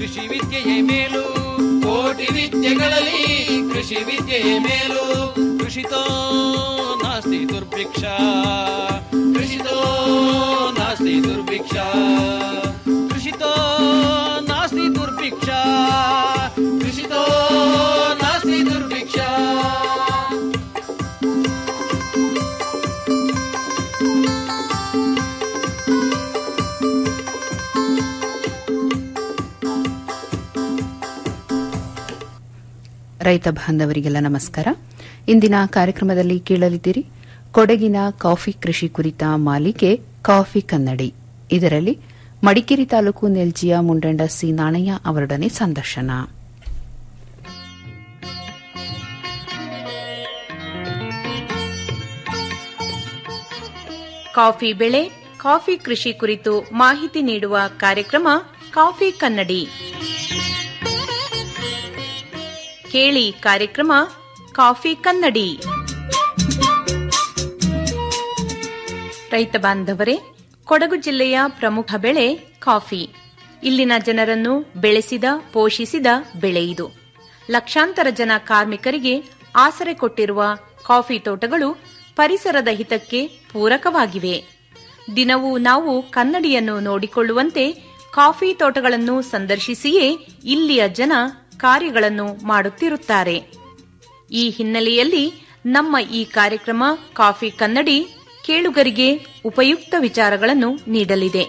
ಕೃಷಿ ವಿದ್ಯೆಯೇ ಮೇಲು ಕೋಟಿ ವಿದ್ಯೆಗಳಲ್ಲಿ ಕೃಷಿ ವಿದ್ಯೆಯೇ ಮೇಲು ಕೃಷಿತೋ ನಾಸ್ತಿ ದುರ್ಭಿಕ್ಷ ಕೃಷಿತೋ ನಾಸ್ತಿ ದುರ್ಭಿಕ್ಷ ಕೃಷಿತೋ ನಾಸ್ತಿ ದುರ್ಭಿಕ್ಷ ಕೃಷಿತೋ ನಾಸ್ತಿ ದುರ್ಭಿಕ್ಷ ರೈತ ಬಾಂಧವರಿಗೆಲ್ಲ ನಮಸ್ಕಾರ ಇಂದಿನ ಕಾರ್ಯಕ್ರಮದಲ್ಲಿ ಕೇಳಲಿದ್ದೀರಿ ಕೊಡಗಿನ ಕಾಫಿ ಕೃಷಿ ಕುರಿತ ಮಾಲಿಕೆ ಕಾಫಿ ಕನ್ನಡಿ ಇದರಲ್ಲಿ ಮಡಿಕೇರಿ ತಾಲೂಕು ನೆಲ್ಜಿಯ ಮುಂಡಂಡ ಸಿ ನಾಣಯ್ಯ ಅವರೊಡನೆ ಸಂದರ್ಶನ ಕಾಫಿ ಬೆಳೆ ಕಾಫಿ ಕೃಷಿ ಕುರಿತು ಮಾಹಿತಿ ನೀಡುವ ಕಾರ್ಯಕ್ರಮ ಕಾಫಿ ಕನ್ನಡಿ ಕೇಳಿ ಕಾರ್ಯಕ್ರಮ ಕಾಫಿ ಕನ್ನಡಿ ರೈತ ಬಾಂಧವರೇ ಕೊಡಗು ಜಿಲ್ಲೆಯ ಪ್ರಮುಖ ಬೆಳೆ ಕಾಫಿ ಇಲ್ಲಿನ ಜನರನ್ನು ಬೆಳೆಸಿದ ಪೋಷಿಸಿದ ಬೆಳೆ ಇದು ಲಕ್ಷಾಂತರ ಜನ ಕಾರ್ಮಿಕರಿಗೆ ಆಸರೆ ಕೊಟ್ಟಿರುವ ಕಾಫಿ ತೋಟಗಳು ಪರಿಸರದ ಹಿತಕ್ಕೆ ಪೂರಕವಾಗಿವೆ ದಿನವೂ ನಾವು ಕನ್ನಡಿಯನ್ನು ನೋಡಿಕೊಳ್ಳುವಂತೆ ಕಾಫಿ ತೋಟಗಳನ್ನು ಸಂದರ್ಶಿಸಿಯೇ ಇಲ್ಲಿಯ ಜನ ಕಾರ್ಯಗಳನ್ನು ಮಾಡುತ್ತಿರುತ್ತಾರೆ ಈ ಹಿನ್ನೆಲೆಯಲ್ಲಿ ನಮ್ಮ ಈ ಕಾರ್ಯಕ್ರಮ ಕಾಫಿ ಕನ್ನಡಿ ಕೇಳುಗರಿಗೆ ಉಪಯುಕ್ತ ವಿಚಾರಗಳನ್ನು ನೀಡಲಿದೆ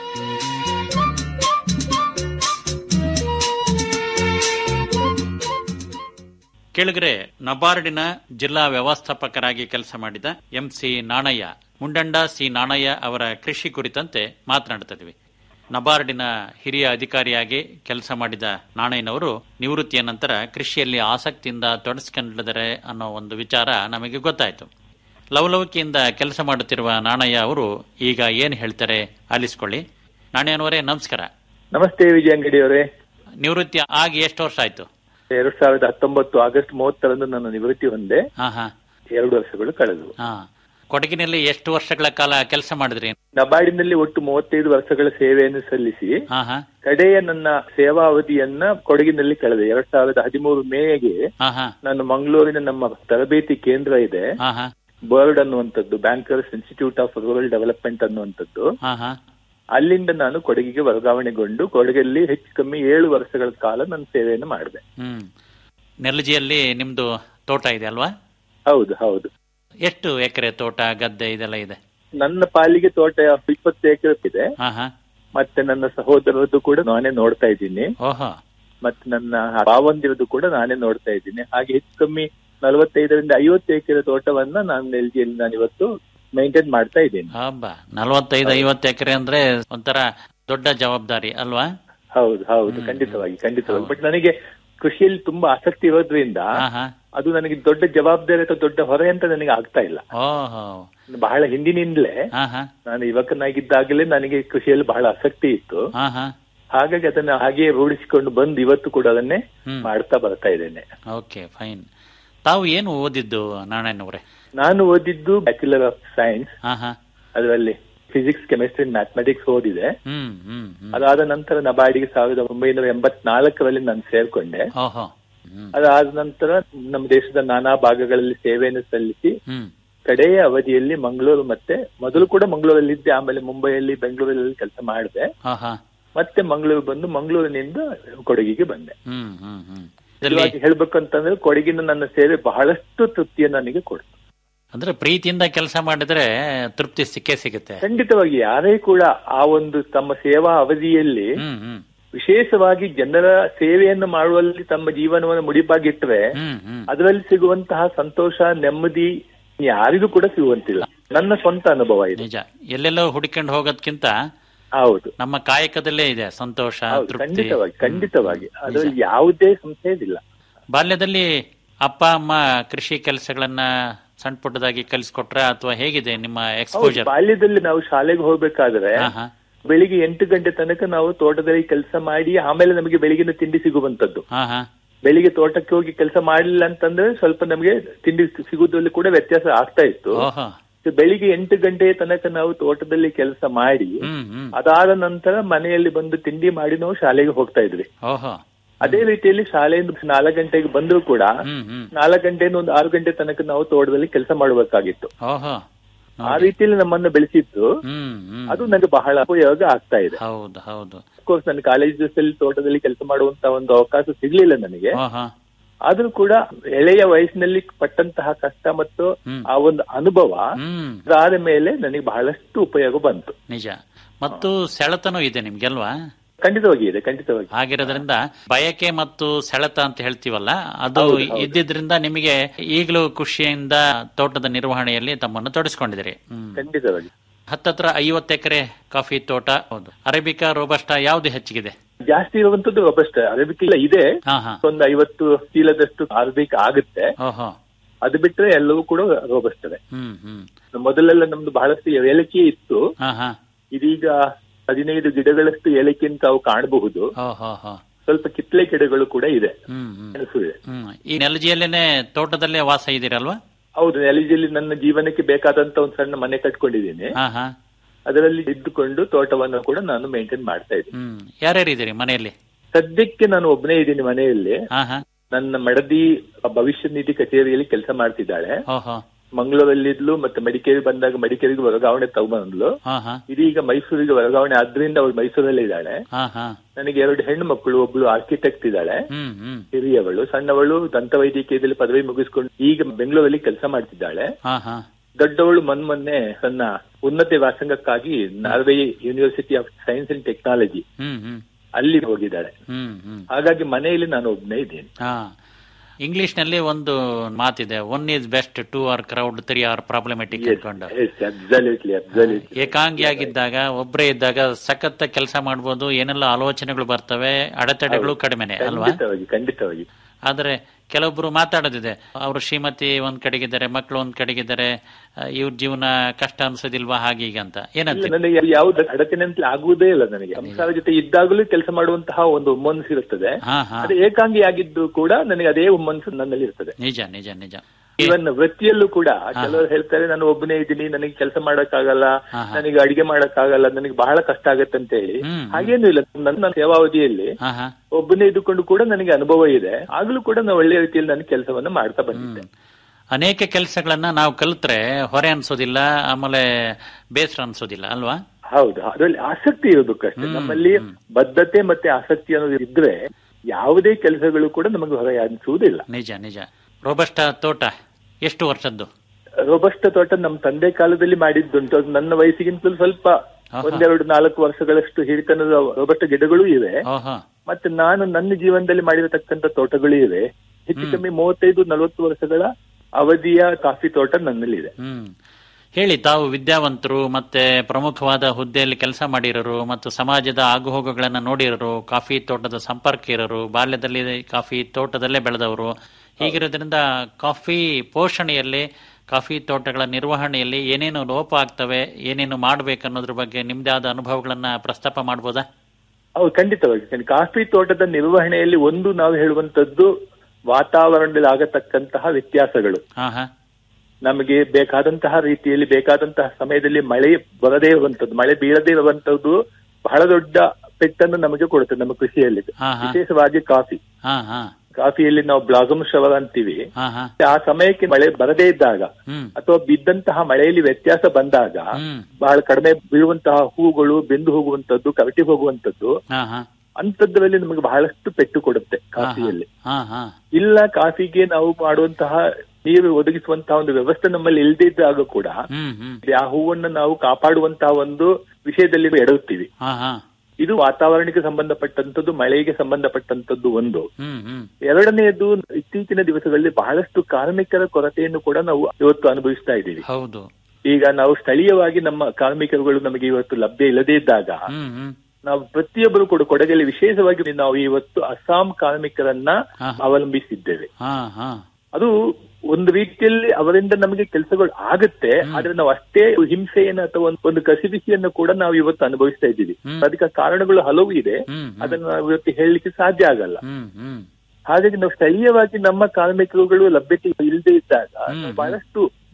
ಕೆಳಗರೆ ನಬಾರ್ಡಿನ ಜಿಲ್ಲಾ ವ್ಯವಸ್ಥಾಪಕರಾಗಿ ಕೆಲಸ ಮಾಡಿದ M C Nanaiah Mundanda C Nanaiah ಅವರ ಕೃಷಿ ಕುರಿತಂತೆ ಮಾತನಾಡುತ್ತಿದ್ವಿ ನಬಾರ್ಡಿನ ಹಿರಿಯ ಅಧಿಕಾರಿಯಾಗಿ ಕೆಲಸ ಮಾಡಿದ ನಾಣಯ್ಯನವರು ನಿವೃತ್ತಿಯ ನಂತರ ಕೃಷಿಯಲ್ಲಿ ಆಸಕ್ತಿಯಿಂದ ತೊಡಸ್ಕೊಂಡಿದ್ದಾರೆ ಅನ್ನೋ ಒಂದು ವಿಚಾರ ನಮಗೆ ಗೊತ್ತಾಯಿತು ಲವಲವಿಕೆಯಿಂದ ಕೆಲಸ ಮಾಡುತ್ತಿರುವ ನಾಣಯ್ಯ ಅವರು ಈಗ ಏನು ಹೇಳ್ತಾರೆ ಆಲಿಸ್ಕೊಳ್ಳಿ ನಾಣಯ್ಯನವರೇ ನಮಸ್ಕಾರ ನಮಸ್ತೆ ವಿಜಯ ಅಂಗಡಿ ಅವರೇ ನಿವೃತ್ತಿ ಆಗಿ ಎಷ್ಟು ವರ್ಷ ಆಯ್ತು ಎರಡ್ ಸಾವಿರದ ಹತ್ತೊಂಬತ್ತು ಆಗಸ್ಟ್ ಮೂವತ್ತರಂದು ನನ್ನ ನಿವೃತ್ತಿ ಹೊಂದೆ ಹಾ ಹಾ ಎರಡು ವರ್ಷಗಳು ಕಳೆದವು ಹಾ ಕೊಡಗಿನಲ್ಲಿ ಎಷ್ಟು ವರ್ಷಗಳ ಕಾಲ ಕೆಲಸ ಮಾಡಿದ್ರಿ ನಬಾರ್ಡಿನಲ್ಲಿ ಒಟ್ಟು ಮೂವತ್ತೈದು ವರ್ಷಗಳ ಸೇವೆಯನ್ನು ಸಲ್ಲಿಸಿ ಹಾ ಹಾ ಕಡೆಯ ನನ್ನ ಸೇವಾ ಅವಧಿಯನ್ನ ಕೊಡಗಿನಲ್ಲಿ ಕಳೆದೆ ಎರಡ್ ಸಾವಿರದ ಹದಿಮೂರು ಮೇಗೆ ಹಾ ಹಾ ನಾನು ಮಂಗಳೂರಿನ ನಮ್ಮ ತರಬೇತಿ ಕೇಂದ್ರ ಇದೆ ಹಾ ಹಾ ಬರ್ಡ್ ಅನ್ನುವಂಥದ್ದು bankers institute of rural development ಅನ್ನುವಂಥದ್ದು ಹಾ ಹಾ ಅಲ್ಲಿಂದ ನಾನು ಕೊಡಗಿಗೆ ವರ್ಗಾವಣೆಗೊಂಡು ಕೊಡಗಲ್ಲಿ ಹೆಚ್ಚು ಕಮ್ಮಿ ಏಳು ವರ್ಷಗಳ ಕಾಲ ನನ್ನ ಸೇವೆಯನ್ನು ಮಾಡಿದೆ ಹ್ಮ್ ನೆಲಜಿಯಲ್ಲಿ ನಿಮ್ದು ತೋಟ ಇದೆ ಅಲ್ವಾ ಹೌದು ಹೌದು ಎಷ್ಟು ಎಕರೆ ತೋಟ ಗದ್ದೆ ಇದೆಲ್ಲ ಇದೆ ನನ್ನ ಪಾಲಿಗೆ ತೋಟ ಇಪ್ಪತ್ತು ಎಕರೆ ಇದೆ ಹಾ ಹಾ ಮತ್ತೆ ನನ್ನ ಸಹೋದರರದ್ದು ಕೂಡ ನಾನೇ ನೋಡ್ತಾ ಇದ್ದೀನಿ ಓಹೋ ಮತ್ತೆ ನನ್ನ ಭಾವಂದಿರದು ಕೂಡ ನಾನೇ ನೋಡ್ತಾ ಇದ್ದೀನಿ ಹಾಗೆ ಹೆಚ್ಚು ಕಮ್ಮಿ ನಲವತ್ತೈದರಿಂದ ಐವತ್ತು ಎಕರೆ ತೋಟವನ್ನ ನಾನು ಎಲ್ಜಿಯಲ್ಲಿ ನಾನು ಇವತ್ತು ಮೇಂಟೈನ್ ಮಾಡ್ತಾ ಇದ್ದೀನಿ ಹಬ್ಬ ನಲವತ್ತೈದು ಐವತ್ತು ಎಕರೆ ಅಂದ್ರೆ ಒಂಥರ ದೊಡ್ಡ ಜವಾಬ್ದಾರಿ ಅಲ್ವಾ ಹೌದು ಹೌದು ಖಂಡಿತವಾಗಿ ಖಂಡಿತವಾಗಿ ಬಟ್ ನನಗೆ ಕೃಷಿಯಲ್ಲಿ ತುಂಬಾ ಆಸಕ್ತಿ ಇರೋದ್ರಿಂದ ಹಾ ಹಾ ಅದು ನನಗೆ ದೊಡ್ಡ ಜವಾಬ್ದಾರಿ ಅಥವಾ ದೊಡ್ಡ ಹೊರೆ ಅಂತ ನನಗೆ ಆಗ್ತಾ ಇಲ್ಲ ಓಹೋ ಬಹಳ ಹಿಂದಿನಿಂದಲೇ ಹಾ ಹಾ ನಾನು ಯುವಕನಾಗಿದ್ದಾಗಲೇ ನನಗೆ ಕೃಷಿಯಲ್ಲಿ ಬಹಳ ಆಸಕ್ತಿ ಇತ್ತು ಹಾ ಹಾ ಹಾಗಾಗಿ ಅದನ್ನ ಹಾಗೆಯೇ ರೂಢಿಸಿಕೊಂಡು ಬಂದು ಇವತ್ತು ಕೂಡ ಅದನ್ನೇ ಹ್ಮ್. ಮಾಡ್ತಾ ಬರ್ತಾ ಇದ್ದೇನೆ ಓಕೆ ಫೈನ್ ತಾವು ಏನು ಓದಿದ್ದು ನಾರಾಯಣವ್ರೆ ನಾನು ಓದಿದ್ದು ಬ್ಯಾಚುಲರ್ ಆಫ್ ಸೈನ್ಸ್ ಹಾ ಹಾ ಅದರಲ್ಲಿ ಫಿಸಿಕ್ಸ್ ಕೆಮಿಸ್ಟ್ರಿ ಮ್ಯಾಥಮೆಟಿಕ್ಸ್ ಓದಿದೆ ಹ್ಮ್ ಹ್ಮ್ ಹ್ಮ್ ಅದಾದ ನಂತರ ನಬಾರ್ಡಿಗೆ ಸಾವಿರದ ಒಂಬೈನೂರ ಎಂಬತ್ನಾಲ್ಕರಲ್ಲಿ ನಾನು ಸೇರ್ಕೊಂಡೆ ಓಹೋ ಹ್ಮ್ ಅದಾದ ನಂತರ ನಮ್ಮ ದೇಶದ ನಾನಾ ಭಾಗಗಳಲ್ಲಿ ಸೇವೆಯನ್ನು ಸಲ್ಲಿಸಿ ಹ್ಮ್ ಕಡೆಯ ಅವಧಿಯಲ್ಲಿ ಮಂಗಳೂರು ಮತ್ತೆ ಮೊದಲು ಕೂಡ ಮಂಗಳೂರಲ್ಲಿ ಇದ್ದೆ ಆಮೇಲೆ ಮುಂಬೈಯಲ್ಲಿ ಬೆಂಗಳೂರಲ್ಲಿ ಕೆಲಸ ಮಾಡಿದೆ ಹಾ ಹಾ ಮತ್ತೆ ಮಂಗಳೂರು ಬಂದು ಮಂಗಳೂರಿನಿಂದ ಕೊಡಗಿಗೆ ಬಂದೆ ಹ್ಮ್ ಹ್ಮ್ ಹ್ಮ್ ಇದರಲ್ಲಿ ನಿಜವಾಗಿ ಹೇಳ್ಬೇಕು ಅಂತಂದ್ರೆ ಕೊಡಗಿನ ನನ್ನ ಸೇವೆ ಬಹಳಷ್ಟು ತೃಪ್ತಿಯನ್ನು ನನಗೆ ಕೊಡ್ತು ಅಂದ್ರೆ ಪ್ರೀತಿಯಿಂದ ಕೆಲಸ ಮಾಡಿದ್ರೆ ತೃಪ್ತಿ ಸಿಕ್ಕೇ ಸಿಗುತ್ತೆ ಖಂಡಿತವಾಗಿ ಯಾರೇ ಕೂಡ ಆ ಒಂದು ತಮ್ಮ ಸೇವಾ ಅವಧಿಯಲ್ಲಿ ಹ್ಮ್ ಹ್ಮ್ ವಿಶೇಷವಾಗಿ ಜನರ ಸೇವೆಯನ್ನು ಮಾಡುವಲ್ಲಿ ತಮ್ಮ ಜೀವನವನ್ನು ಮುಡಿಪಾಗಿಟ್ರೆ ಹ್ಮ್ ಹ್ಮ್ ಅದರಲ್ಲಿ ಸಿಗುವಂತಹ ಸಂತೋಷ ನೆಮ್ಮದಿ ಯಾರಿಗೂ ಕೂಡ ಸಿಗುವಂತಿಲ್ಲ ನನ್ನ ಸ್ವಂತ ಅನುಭವ ಇದೆ ನಿಜ ಎಲ್ಲೆಲ್ಲೋ ಹುಡುಕೊಂಡು ಹೋಗೋದ್ಕಿಂತ ಹೌದು ನಮ್ಮ ಕಾಯಕದಲ್ಲೇ ಇದೆ ಸಂತೋಷ ಹೌದು ತೃಪ್ತಿ ಖಂಡಿತವಾಗಿ ಹ್ಮ್. ಖಂಡಿತವಾಗಿ ಅದರಲ್ಲಿ ಯಾವುದೇ ಸಂಶಯ ಇಲ್ಲ ಬಾಲ್ಯದಲ್ಲಿ ಅಪ್ಪ ಅಮ್ಮ ಕೃಷಿ ಕೆಲಸಗಳನ್ನ ಸಣ್ಣ ಪುಟ್ಟದಾಗಿ ಕಲಿಸ್ಕೊಟ್ರ ಅಥವಾ ಹೇಗಿದೆ ನಿಮ್ಮ ಹೌದು ಎಕ್ಸ್ಪೋಜರ್ ಬಾಲ್ಯದಲ್ಲಿ ನಾವು ಶಾಲೆಗೆ ಹೋಗ್ಬೇಕಾದ್ರೆ ಹಾ ಹಾ ಬೆಳಿಗ್ಗೆ ಎಂಟು ಗಂಟೆ ತನಕ ನಾವು ತೋಟದಲ್ಲಿ ಕೆಲಸ ಮಾಡಿ ಆಮೇಲೆ ನಮಗೆ ಬೆಳಗಿನ ತಿಂಡಿ ಸಿಗುವಂತದ್ದು ಹಾ ಹಾ ಬೆಳಿಗ್ಗೆ ತೋಟಕ್ಕೆ ಹೋಗಿ ಕೆಲಸ ಮಾಡಲಿಲ್ಲ ಅಂತಂದ್ರೆ ಸ್ವಲ್ಪ ನಮಗೆ ತಿಂಡಿ ಸಿಗುವುದರಲ್ಲಿ ಕೂಡ ವ್ಯತ್ಯಾಸ ಆಗ್ತಾ ಇತ್ತು ಓಹೋ ಬೆಳಿಗ್ಗೆ ಎಂಟು ಗಂಟೆಯ ತನಕ ನಾವು ತೋಟದಲ್ಲಿ ಕೆಲಸ ಮಾಡಿ ಹ್ಮ್ ಹ್ಮ್ ಅದಾದ ನಂತರ ಮನೆಯಲ್ಲಿ ಬಂದು ತಿಂಡಿ ಮಾಡಿ ನಾವು ಶಾಲೆಗೆ ಹೋಗ್ತಾ ಇದ್ವಿ ಓಹೋ ಅದೇ ರೀತಿಯಲ್ಲಿ ಶಾಲೆಯಿಂದ ನಾಲ್ಕು ಗಂಟೆಗೆ ಬಂದ್ರು ಕೂಡ ಹ್ಮ್ ಹ್ಮ್ ನಾಲ್ಕು ಗಂಟೆಯಿಂದ ಒಂದು ಆರು ಗಂಟೆ ತನಕ ನಾವು ತೋಟದಲ್ಲಿ ಕೆಲಸ ಮಾಡಬೇಕಾಗಿತ್ತು ಓಹೋ ಆ ರೀತಿಯಲ್ಲಿ ನಮ್ಮನ್ನು ಬೆಳೆಸಿದ್ದು ಹ್ಮ್ ಹ್ಮ್ ಅದು ನನಗೆ ಬಹಳ ಉಪಯೋಗ ಆಗ್ತಾ ಇದೆ ಹೌದು ಹೌದು ಕೋರ್ಸ್ ನನ್ನ ಕಾಲೇಜ್ ಅಲ್ಲಿ ತೋಟದಲ್ಲಿ ಕೆಲಸ ಮಾಡುವಂತ ಒಂದು ಅವಕಾಶ ಸಿಗ್ಲಿಲ್ಲ ನನಗೆ ಓಹೋ ಆದ್ರೂ ಕೂಡ ಎಳೆಯ ವಯಸ್ಸಿನಲ್ಲಿ ಪಟ್ಟಂತಹ ಕಷ್ಟ ಮತ್ತು ಹ್ಮ್. ಆ ಒಂದು ಅನುಭವ ಹ್ಮ್ ಅದಾದ ಮೇಲೆ ನನಗೆ ಬಹಳಷ್ಟು ಉಪಯೋಗ ಬಂತು ನಿಜ ಮತ್ತು ಸೆಳೆತನೂ ಇದೆ ನಿಮ್ಗೆಲ್ವಾ ಖಂಡಿತವಾಗಿ ಇದೆ ಖಂಡಿತವಾಗಿ ಆಗಿರೋದ್ರಿಂದ ಬಯಕೆ ಮತ್ತು ಸೆಳೆತ ಅಂತ ಹೇಳ್ತೀವಲ್ಲ ಅದು ಹೌದು, ಹೌದು. ಇದ್ದಿದ್ರಿಂದ ನಿಮಗೆ ಈಗಲೂ ಖುಷಿಯಿಂದ ತೋಟದ ನಿರ್ವಹಣೆಯಲ್ಲಿ ತಮ್ಮನ್ನು ತೊಡಗಿಸ್ಕೊಂಡಿದ್ದೀರಿ ಹ್ಮ್ ಖಂಡಿತವಾಗಿ ಹತ್ತತ್ರ ಐವತ್ತು ಎಕರೆ ಕಾಫಿ ತೋಟ ಹೌದು ಅರೇಬಿಕಾ ರೋಬಸ್ಟಾ ಯಾವ್ದು ಹೆಚ್ಚಿಗಿದೆ ಜಾಸ್ತಿ ಇರುವಂತದ್ದು ರೊಬಸ್ಟ್ ಅರೇಬಿಕ್ ಇಲ್ಲ ಇದೆ ಹಾ ಹಾ ಒಂದು ಐವತ್ತು ಚೀಲದಷ್ಟು ಅರೇಬಿಕ್ ಆಗುತ್ತೆ ಓಹೋ ಅದು ಬಿಟ್ರೆ ಎಲ್ಲವೂ ಕೂಡ ರೋಬಸ್ಟವೆ ಹ್ಮ್ ಹ್ಮ್ ಮೊದಲೆಲ್ಲ ನಮ್ದು ಬಹಳಷ್ಟು ಏಲಕ್ಕಿ ಇತ್ತು ಹಾ ಹಾ ಇದೀಗ ಹದಿನೈದು ಗಿಡಗಳಷ್ಟು ಏಲಕ್ಕಿಯನ್ನು ತಾವು ಕಾಣಬಹುದು ಓಹೋ ಹೋ ಸ್ವಲ್ಪ ಕಿತ್ಲೆ ಗಿಡಗಳು ಕೂಡ ಇದೆ ಹ್ಮ್ ಹ್ಮ್ ಮೆಣಸು ಇದೆ ಹ್ಮ್ ಈ ನೆಲಜಿಯಲ್ಲೇನೆ ತೋಟದಲ್ಲೇ ವಾಸ ಇದ್ದೀರಲ್ವಾ ಹೌದು ನೆಲಜಿಯಲ್ಲಿ ನನ್ನ ಜೀವನಕ್ಕೆ ಬೇಕಾದಂತ ಒಂದು ಸಣ್ಣ ಮನೆ ಕಟ್ಕೊಂಡಿದ್ದೀನಿ ಹಾ ಹಾ ಅದರಲ್ಲಿ ಇದ್ದುಕೊಂಡು ತೋಟವನ್ನು ಕೂಡ ನಾನು ಮೇಂಟೈನ್ ಮಾಡ್ತಾ ಇದ್ದೀನಿ ಹ್ಮ್ ಯಾರ್ಯಾರು ಇದ್ದೀರಿ ಮನೆಯಲ್ಲಿ ಸದ್ಯಕ್ಕೆ ನಾನು ಒಬ್ಬನೇ ಇದ್ದೀನಿ ಮನೆಯಲ್ಲಿ ಹಾ ಹಾ ನನ್ನ ಮಡದಿ ಭವಿಷ್ಯ ನಿಧಿ ಕಚೇರಿಯಲ್ಲಿ ಕೆಲಸ ಮಾಡ್ತಿದ್ದಾಳೆ ಓಹೋ ಮಂಗಳೂರಲ್ಲಿದ್ಲು ಮತ್ತೆ ಮಡಿಕೇರಿ ಬಂದಾಗ ಮಡಿಕೇರಿಗೆ ವರ್ಗಾವಣೆ ತಗೊಂಡ್ಲು ಹಾ ಹಾ ಇದೀಗ ಮೈಸೂರಿಗೆ ವರ್ಗಾವಣೆ ಆದ್ರಿಂದ ಅವಳು ಮೈಸೂರಲ್ಲೇ ಇದ್ದಾಳೆ ಹಾ ಹಾ ನನಗೆ ಎರಡು ಹೆಣ್ಣು ಮಕ್ಕಳು ಒಬ್ಳು ಆರ್ಕಿಟೆಕ್ಟ್ ಇದ್ದಾಳೆ ಹ್ಮ್ ಹ್ಮ್ ಹಿರಿಯವಳು ಸಣ್ಣವಳು ದಂತವೈದ್ಯಕೀಯದಲ್ಲಿ ಪದವಿ ಮುಗಿಸ್ಕೊಂಡು ಈಗ ಬೆಂಗಳೂರಲ್ಲಿ ಕೆಲಸ ಮಾಡ್ತಿದ್ದಾಳೆ ಹಾ ಹಾ ದೊಡ್ಡವಳು ಮೊನ್ನೆ ತನ್ನ ಉನ್ನತ ವ್ಯಾಸಂಗಕ್ಕಾಗಿ Norway university of science and technology hmm hmm ಅಲ್ಲಿ ಹೋಗಿದ್ದಾಳೆ ಹ್ಮ್ ಹ್ಮ್ ಹಾಗಾಗಿ ಮನೆಯಲ್ಲಿ ನಾನು ಒಬ್ಬನೇ ಇದ್ದೀನಿ ಹಾ ಇಂಗ್ಲಿಷ್ ನಲ್ಲಿ ಒಂದು ಮಾತಿದೆ one is best two are crowd three are problematic ಅನ್ಕೊಂಡು ಅಬ್ಸಲ್ಯೂಟ್ಲಿ ಅಬ್ಸಲ್ಯೂಟ್ಲಿ ಏಕಾಂಗಿಯಾಗಿದ್ದಾಗ ಒಬ್ಬರೇ ಇದ್ದಾಗ ಸಖತ್ ಕೆಲಸ ಮಾಡ್ಬೋದು ಏನೆಲ್ಲ ಆಲೋಚನೆಗಳು ಬರ್ತವೆ ಅಡೆತಡೆಗಳು ಕಡಿಮೆನೆ ಅಲ್ವಾ ಖಂಡಿತವಾಗಿ ಖಂಡಿತವಾಗಿ ಆದ್ರೆ ಕೆಲವೊಬ್ರು ಮಾತಾಡೋದಿದೆ ಅವರು ಶ್ರೀಮತಿ ಒಂದ್ ಕಡೆಗಿದ್ದಾರೆ ಮಕ್ಕಳು ಒಂದ್ ಕಡೆಗಿದ್ದಾರೆ ಆ, ಇವ್ರ ಜೀವನ ಕಷ್ಟ ಅನ್ಸೋದಿಲ್ವಾ ಹಾಗೆ ಹೀಗೆ ಅಂತ ಇಲ್ಲ, ಏನಂತ ನನಗೆ ಯಾವ್ದು ಅಡಚಣೆ ಅಂತ ಆಗುವುದೇ ಇಲ್ಲ ನನಗೆ ಸಂಸಾರ ಜೊತೆ ಇದ್ದಾಗಲೂ ಕೆಲಸ ಮಾಡುವಂತಹ ಒಂದು ಹುಮ್ಮನಸ್ಸು ಇರುತ್ತದೆ ಹಾ ಹಾ ಅದೇ ಏಕಾಂಗಿಯಾಗಿದ್ದು ಕೂಡ ನನಗೆ ಅದೇ ಹುಮ್ಮನಸ್ಸು ನನ್ನಲ್ಲಿ ಇರ್ತದೆ ನಿಜ ನಿಜ ನಿಜ ಇವನ್ ವೃತ್ತಿಯಲ್ಲೂ ಕೂಡ ಕೆಲವರು ಹೇಳ್ತಾರೆ ನಾನು ಒಬ್ಬನೇ ಇದ್ದೀನಿ ನನಗೆ ಕೆಲಸ ಮಾಡಕ್ಕಾಗಲ್ಲ ಹಾ, ಹಾ. ನನಗೆ ಅಡಿಗೆ ಮಾಡಕ್ಕಾಗಲ್ಲ ನನಗೆ ಬಹಳ ಕಷ್ಟ ಆಗತ್ತೆ ಅಂತ ಹೇಳಿ ಹ್ಮ್. ಹಾಗೇನು ಇಲ್ಲ ನನ್ನ ಸೇವಾವಧಿಯಲ್ಲಿ ಹಾ ಹಾ ಒಬ್ಬನೇ ಇದ್ದುಕೊಂಡು ಕೂಡ ನನಗೆ ಅನುಭವ ಇದೆ ಆಗ್ಲೂ ಕೂಡ ನಾನು ಒಳ್ಳೆ ರೀತಿಯಲ್ಲಿ ನಾನು ಕೆಲಸವನ್ನ ಮಾಡ್ತಾ ಬಂದಿದ್ದೆ ಅನೇಕ ಕೆಲಸಗಳನ್ನ ನಾವು ಕಲಿತ್ರೆ ಹೊರೆ ಅನ್ಸೋದಿಲ್ಲ ಆಮೇಲೆ ಬೇಸರ ಅನ್ಸೋದಿಲ್ಲ ಅಲ್ವಾ ಹೌದು ಅದರಲ್ಲಿ ಆಸಕ್ತಿ ಇರಬೇಕು ಅಷ್ಟೇ ನಮ್ಮಲ್ಲಿ ಬದ್ಧತೆ ಮತ್ತೆ ಆಸಕ್ತಿ ಅನ್ನೋದು ಇದ್ರೆ ಯಾವುದೇ ಕೆಲಸಗಳು ಕೂಡ ನಮಗೆ ಹೊರ ಅನಿಸುವುದಿಲ್ಲ ನಿಜ ನಿಜ ರೋಬಸ್ಟ ತೋಟ ಎಷ್ಟು ವರ್ಷದ್ದು ರೋಬಸ್ಟ ತೋಟ ನಮ್ಮ ತಂದೆ ಕಾಲದಲ್ಲಿ ಮಾಡಿದ್ದುಂಟು ಅದು ನನ್ನ ವಯಸ್ಸಿಗಿಂತಲೂ ಸ್ವಲ್ಪ ಆಹಾ. ಒಂದೆರಡು ನಾಲ್ಕು ವರ್ಷಗಳಷ್ಟು ಹಿರಿತನದ ರೋಬಸ್ಟ ಗಿಡಗಳು ಇವೆ ಓಹೋ ಮತ್ತೆ ನಾನು ನನ್ನ ಜೀವನದಲ್ಲಿ ಮಾಡಿರತಕ್ಕಂತ ತೋಟಗಳು ಇವೆ ಹೆಚ್ಚು ಕಮ್ಮಿ ಮೂವತ್ತೈದು ನಲವತ್ತು ವರ್ಷಗಳ ಅವಧಿಯ ಕಾಫಿ ತೋಟ ನನ್ನಲ್ಲಿದೆ ಹ್ಮ್ ಹೇಳಿ ತಾವು ವಿದ್ಯಾವಂತರು ಮತ್ತೆ ಪ್ರಮುಖವಾದ ಹುದ್ದೆಯಲ್ಲಿ ಕೆಲಸ ಮಾಡಿರೋರು ಮತ್ತು ಸಮಾಜದ ಆಗುಹೋಗುಗಳನ್ನ ನೋಡಿರೋರು ಕಾಫಿ ತೋಟದ ಸಂಪರ್ಕ ಇರೋರು ಬಾಲ್ಯದಲ್ಲಿ ಕಾಫಿ ತೋಟದಲ್ಲೇ ಬೆಳೆದವರು ಹೀಗಿರೋದ್ರಿಂದ ಕಾಫಿ ಪೋಷಣೆಯಲ್ಲಿ ಕಾಫಿ ತೋಟಗಳ ನಿರ್ವಹಣೆಯಲ್ಲಿ ಏನೇನು ಲೋಪ ಆಗ್ತವೆ ಏನೇನು ಮಾಡ್ಬೇಕನ್ನೋದ್ರ ಬಗ್ಗೆ ನಿಮ್ದೇ ಆದ ಅನುಭವಗಳನ್ನ ಪ್ರಸ್ತಾಪ ಮಾಡ್ಬೋದಾ ಹೌದು ಖಂಡಿತವಾಗಿ ಕಾಫಿ ತೋಟದ ನಿರ್ವಹಣೆಯಲ್ಲಿ ಒಂದು ನಾವು ಹೇಳುವಂತದ್ದು ವಾತಾವರಣದಲ್ಲಿ ಆಗತಕ್ಕಂತಹ ವ್ಯತ್ಯಾಸಗಳು ಹಾ ಹಾ ನಮಗೆ ಬೇಕಾದಂತಹ ರೀತಿಯಲ್ಲಿ ಬೇಕಾದಂತಹ ಸಮಯದಲ್ಲಿ ಮಳೆ ಬರದೇ ಇರುವಂತದ್ದು ಮಳೆ ಬೀಳದೇ ಇರುವಂತದ್ದು ಬಹಳ ದೊಡ್ಡ ಪೆಟ್ಟನ್ನು ನಮಗೆ ಕೊಡುತ್ತೆ ನಮ್ಮ ಕೃಷಿಯಲ್ಲಿ ಹಾ ಹಾ ವಿಶೇಷವಾಗಿ ಕಾಫಿ ಹಾ ಹಾ ಕಾಫಿಯಲ್ಲಿ ನಾವು ಬ್ಲಾಸಮ್ ಶವರ್ ಅಂತೀವಿ ಹಾ ಹಾ ಆ ಸಮಯಕ್ಕೆ ಮಳೆ ಬರದೇ ಇದ್ದಾಗ ಹ್ಮ್ ಅಥವಾ ಬಿದ್ದಂತಹ ಮಳೆಯಲ್ಲಿ ವ್ಯತ್ಯಾಸ ಬಂದಾಗ ಹ್ಮ್ ಬಹಳ ಕಡಿಮೆ ಬೀಳುವಂತಹ ಹೂಗಳು ಬೆಂದು ಹೋಗುವಂತದ್ದು ಕವಟಿ ಹೋಗುವಂತದ್ದು ಹಾ ಹಾ ಅಂತದ್ರಲ್ಲಿ ನಮಗೆ ಬಹಳಷ್ಟು ಪೆಟ್ಟು ಕೊಡುತ್ತೆ ಕಾಫಿಯಲ್ಲಿ ಹಾ ಹಾ ಇಲ್ಲ ಕಾಫಿಗೆ ನಾವು ಮಾಡುವಂತಹ ನೀರು ಒದಗಿಸುವಂತಹ ಒಂದು ವ್ಯವಸ್ಥೆ ನಮ್ಮಲ್ಲಿ ಇಲ್ಲದೇ ಇದ್ದಾಗ ಕೂಡ ಹ್ಮ್ ಹ್ಮ್ ಆ ಹೂವನ್ನು ನಾವು ಕಾಪಾಡುವಂತಹ ಒಂದು ವಿಷಯದಲ್ಲಿ ಎಡುತ್ತೀವಿ ಹಾ ಹಾ ಇದು ವಾತಾವರಣಕ್ಕೆ ಸಂಬಂಧಪಟ್ಟಂತದ್ದು ಮಳೆಗೆ ಸಂಬಂಧಪಟ್ಟಂತದ್ದು ಒಂದು ಹ್ಮ್ ಹ್ಮ್ ಎರಡನೆಯದು ಇತ್ತೀಚಿನ ದಿವಸಗಳಲ್ಲಿ ಬಹಳಷ್ಟು ಕಾರ್ಮಿಕರ ಕೊರತೆಯನ್ನು ಕೂಡ ನಾವು ಇವತ್ತು ಅನುಭವಿಸ್ತಾ ಇದ್ದೀವಿ ಹೌದು ಈಗ ನಾವು ಸ್ಥಳೀಯವಾಗಿ ನಮ್ಮ ಕಾರ್ಮಿಕರುಗಳು ನಮಗೆ ಇವತ್ತು ಲಭ್ಯ ಇಲ್ಲದೇ ಇದ್ದಾಗ ಹ್ಮ್ ಹ್ಮ್ ನಾವು ಪ್ರತಿಯೊಬ್ಬರು ಕೂಡ ಕೊಡಗಲ್ಲಿ ವಿಶೇಷವಾಗಿ ನಾವು ಇವತ್ತು ಅಸ್ಸಾಂ ಕಾರ್ಮಿಕರನ್ನ ಹಾ. ಅವಲಂಬಿಸಿದ್ದೇವೆ ಹಾ ಹಾ ಅದು ಒಂದು ರೀತಿಯಲ್ಲಿ ಅವರಿಂದ ನಮಗೆ ಕೆಲಸಗಳು ಆಗುತ್ತೆ ಆದ್ರೆ ನಾವು ಅಷ್ಟೇ ಹಿಂಸೆಯನ್ನು ಅಥವಾ ಒಂದು- ಒಂದು ಕಸಿಬಿಸಿಯನ್ನು ಕೂಡ ನಾವು ಇವತ್ತು ಅನುಭವಿಸ್ತಾ ಇದ್ದೀವಿ ಹ್ಮ್. ಅದಕ್ಕೆ ಕಾರಣಗಳು ಹಲವು ಇದೆ ಹ್ಮ್ ಹ್ಮ್ ಅದನ್ನು ನಾವು ಇವತ್ತು ಹೇಳಲಿಕ್ಕೆ ಸಾಧ್ಯ ಆಗಲ್ಲ ಹ್ಮ್ ಹ್ಮ್ ಹಾಗಾಗಿ ನಾವು ಸ್ಥಳೀಯವಾಗಿ ನಮ್ಮ ಕಾರ್ಮಿಕರುಗಳು ಲಭ್ಯತೆ ಇಲ್ಲದೆ ಇದ್ದಾಗ ಹ್ಮ್. ನಾವು ಬಹಳಷ್ಟು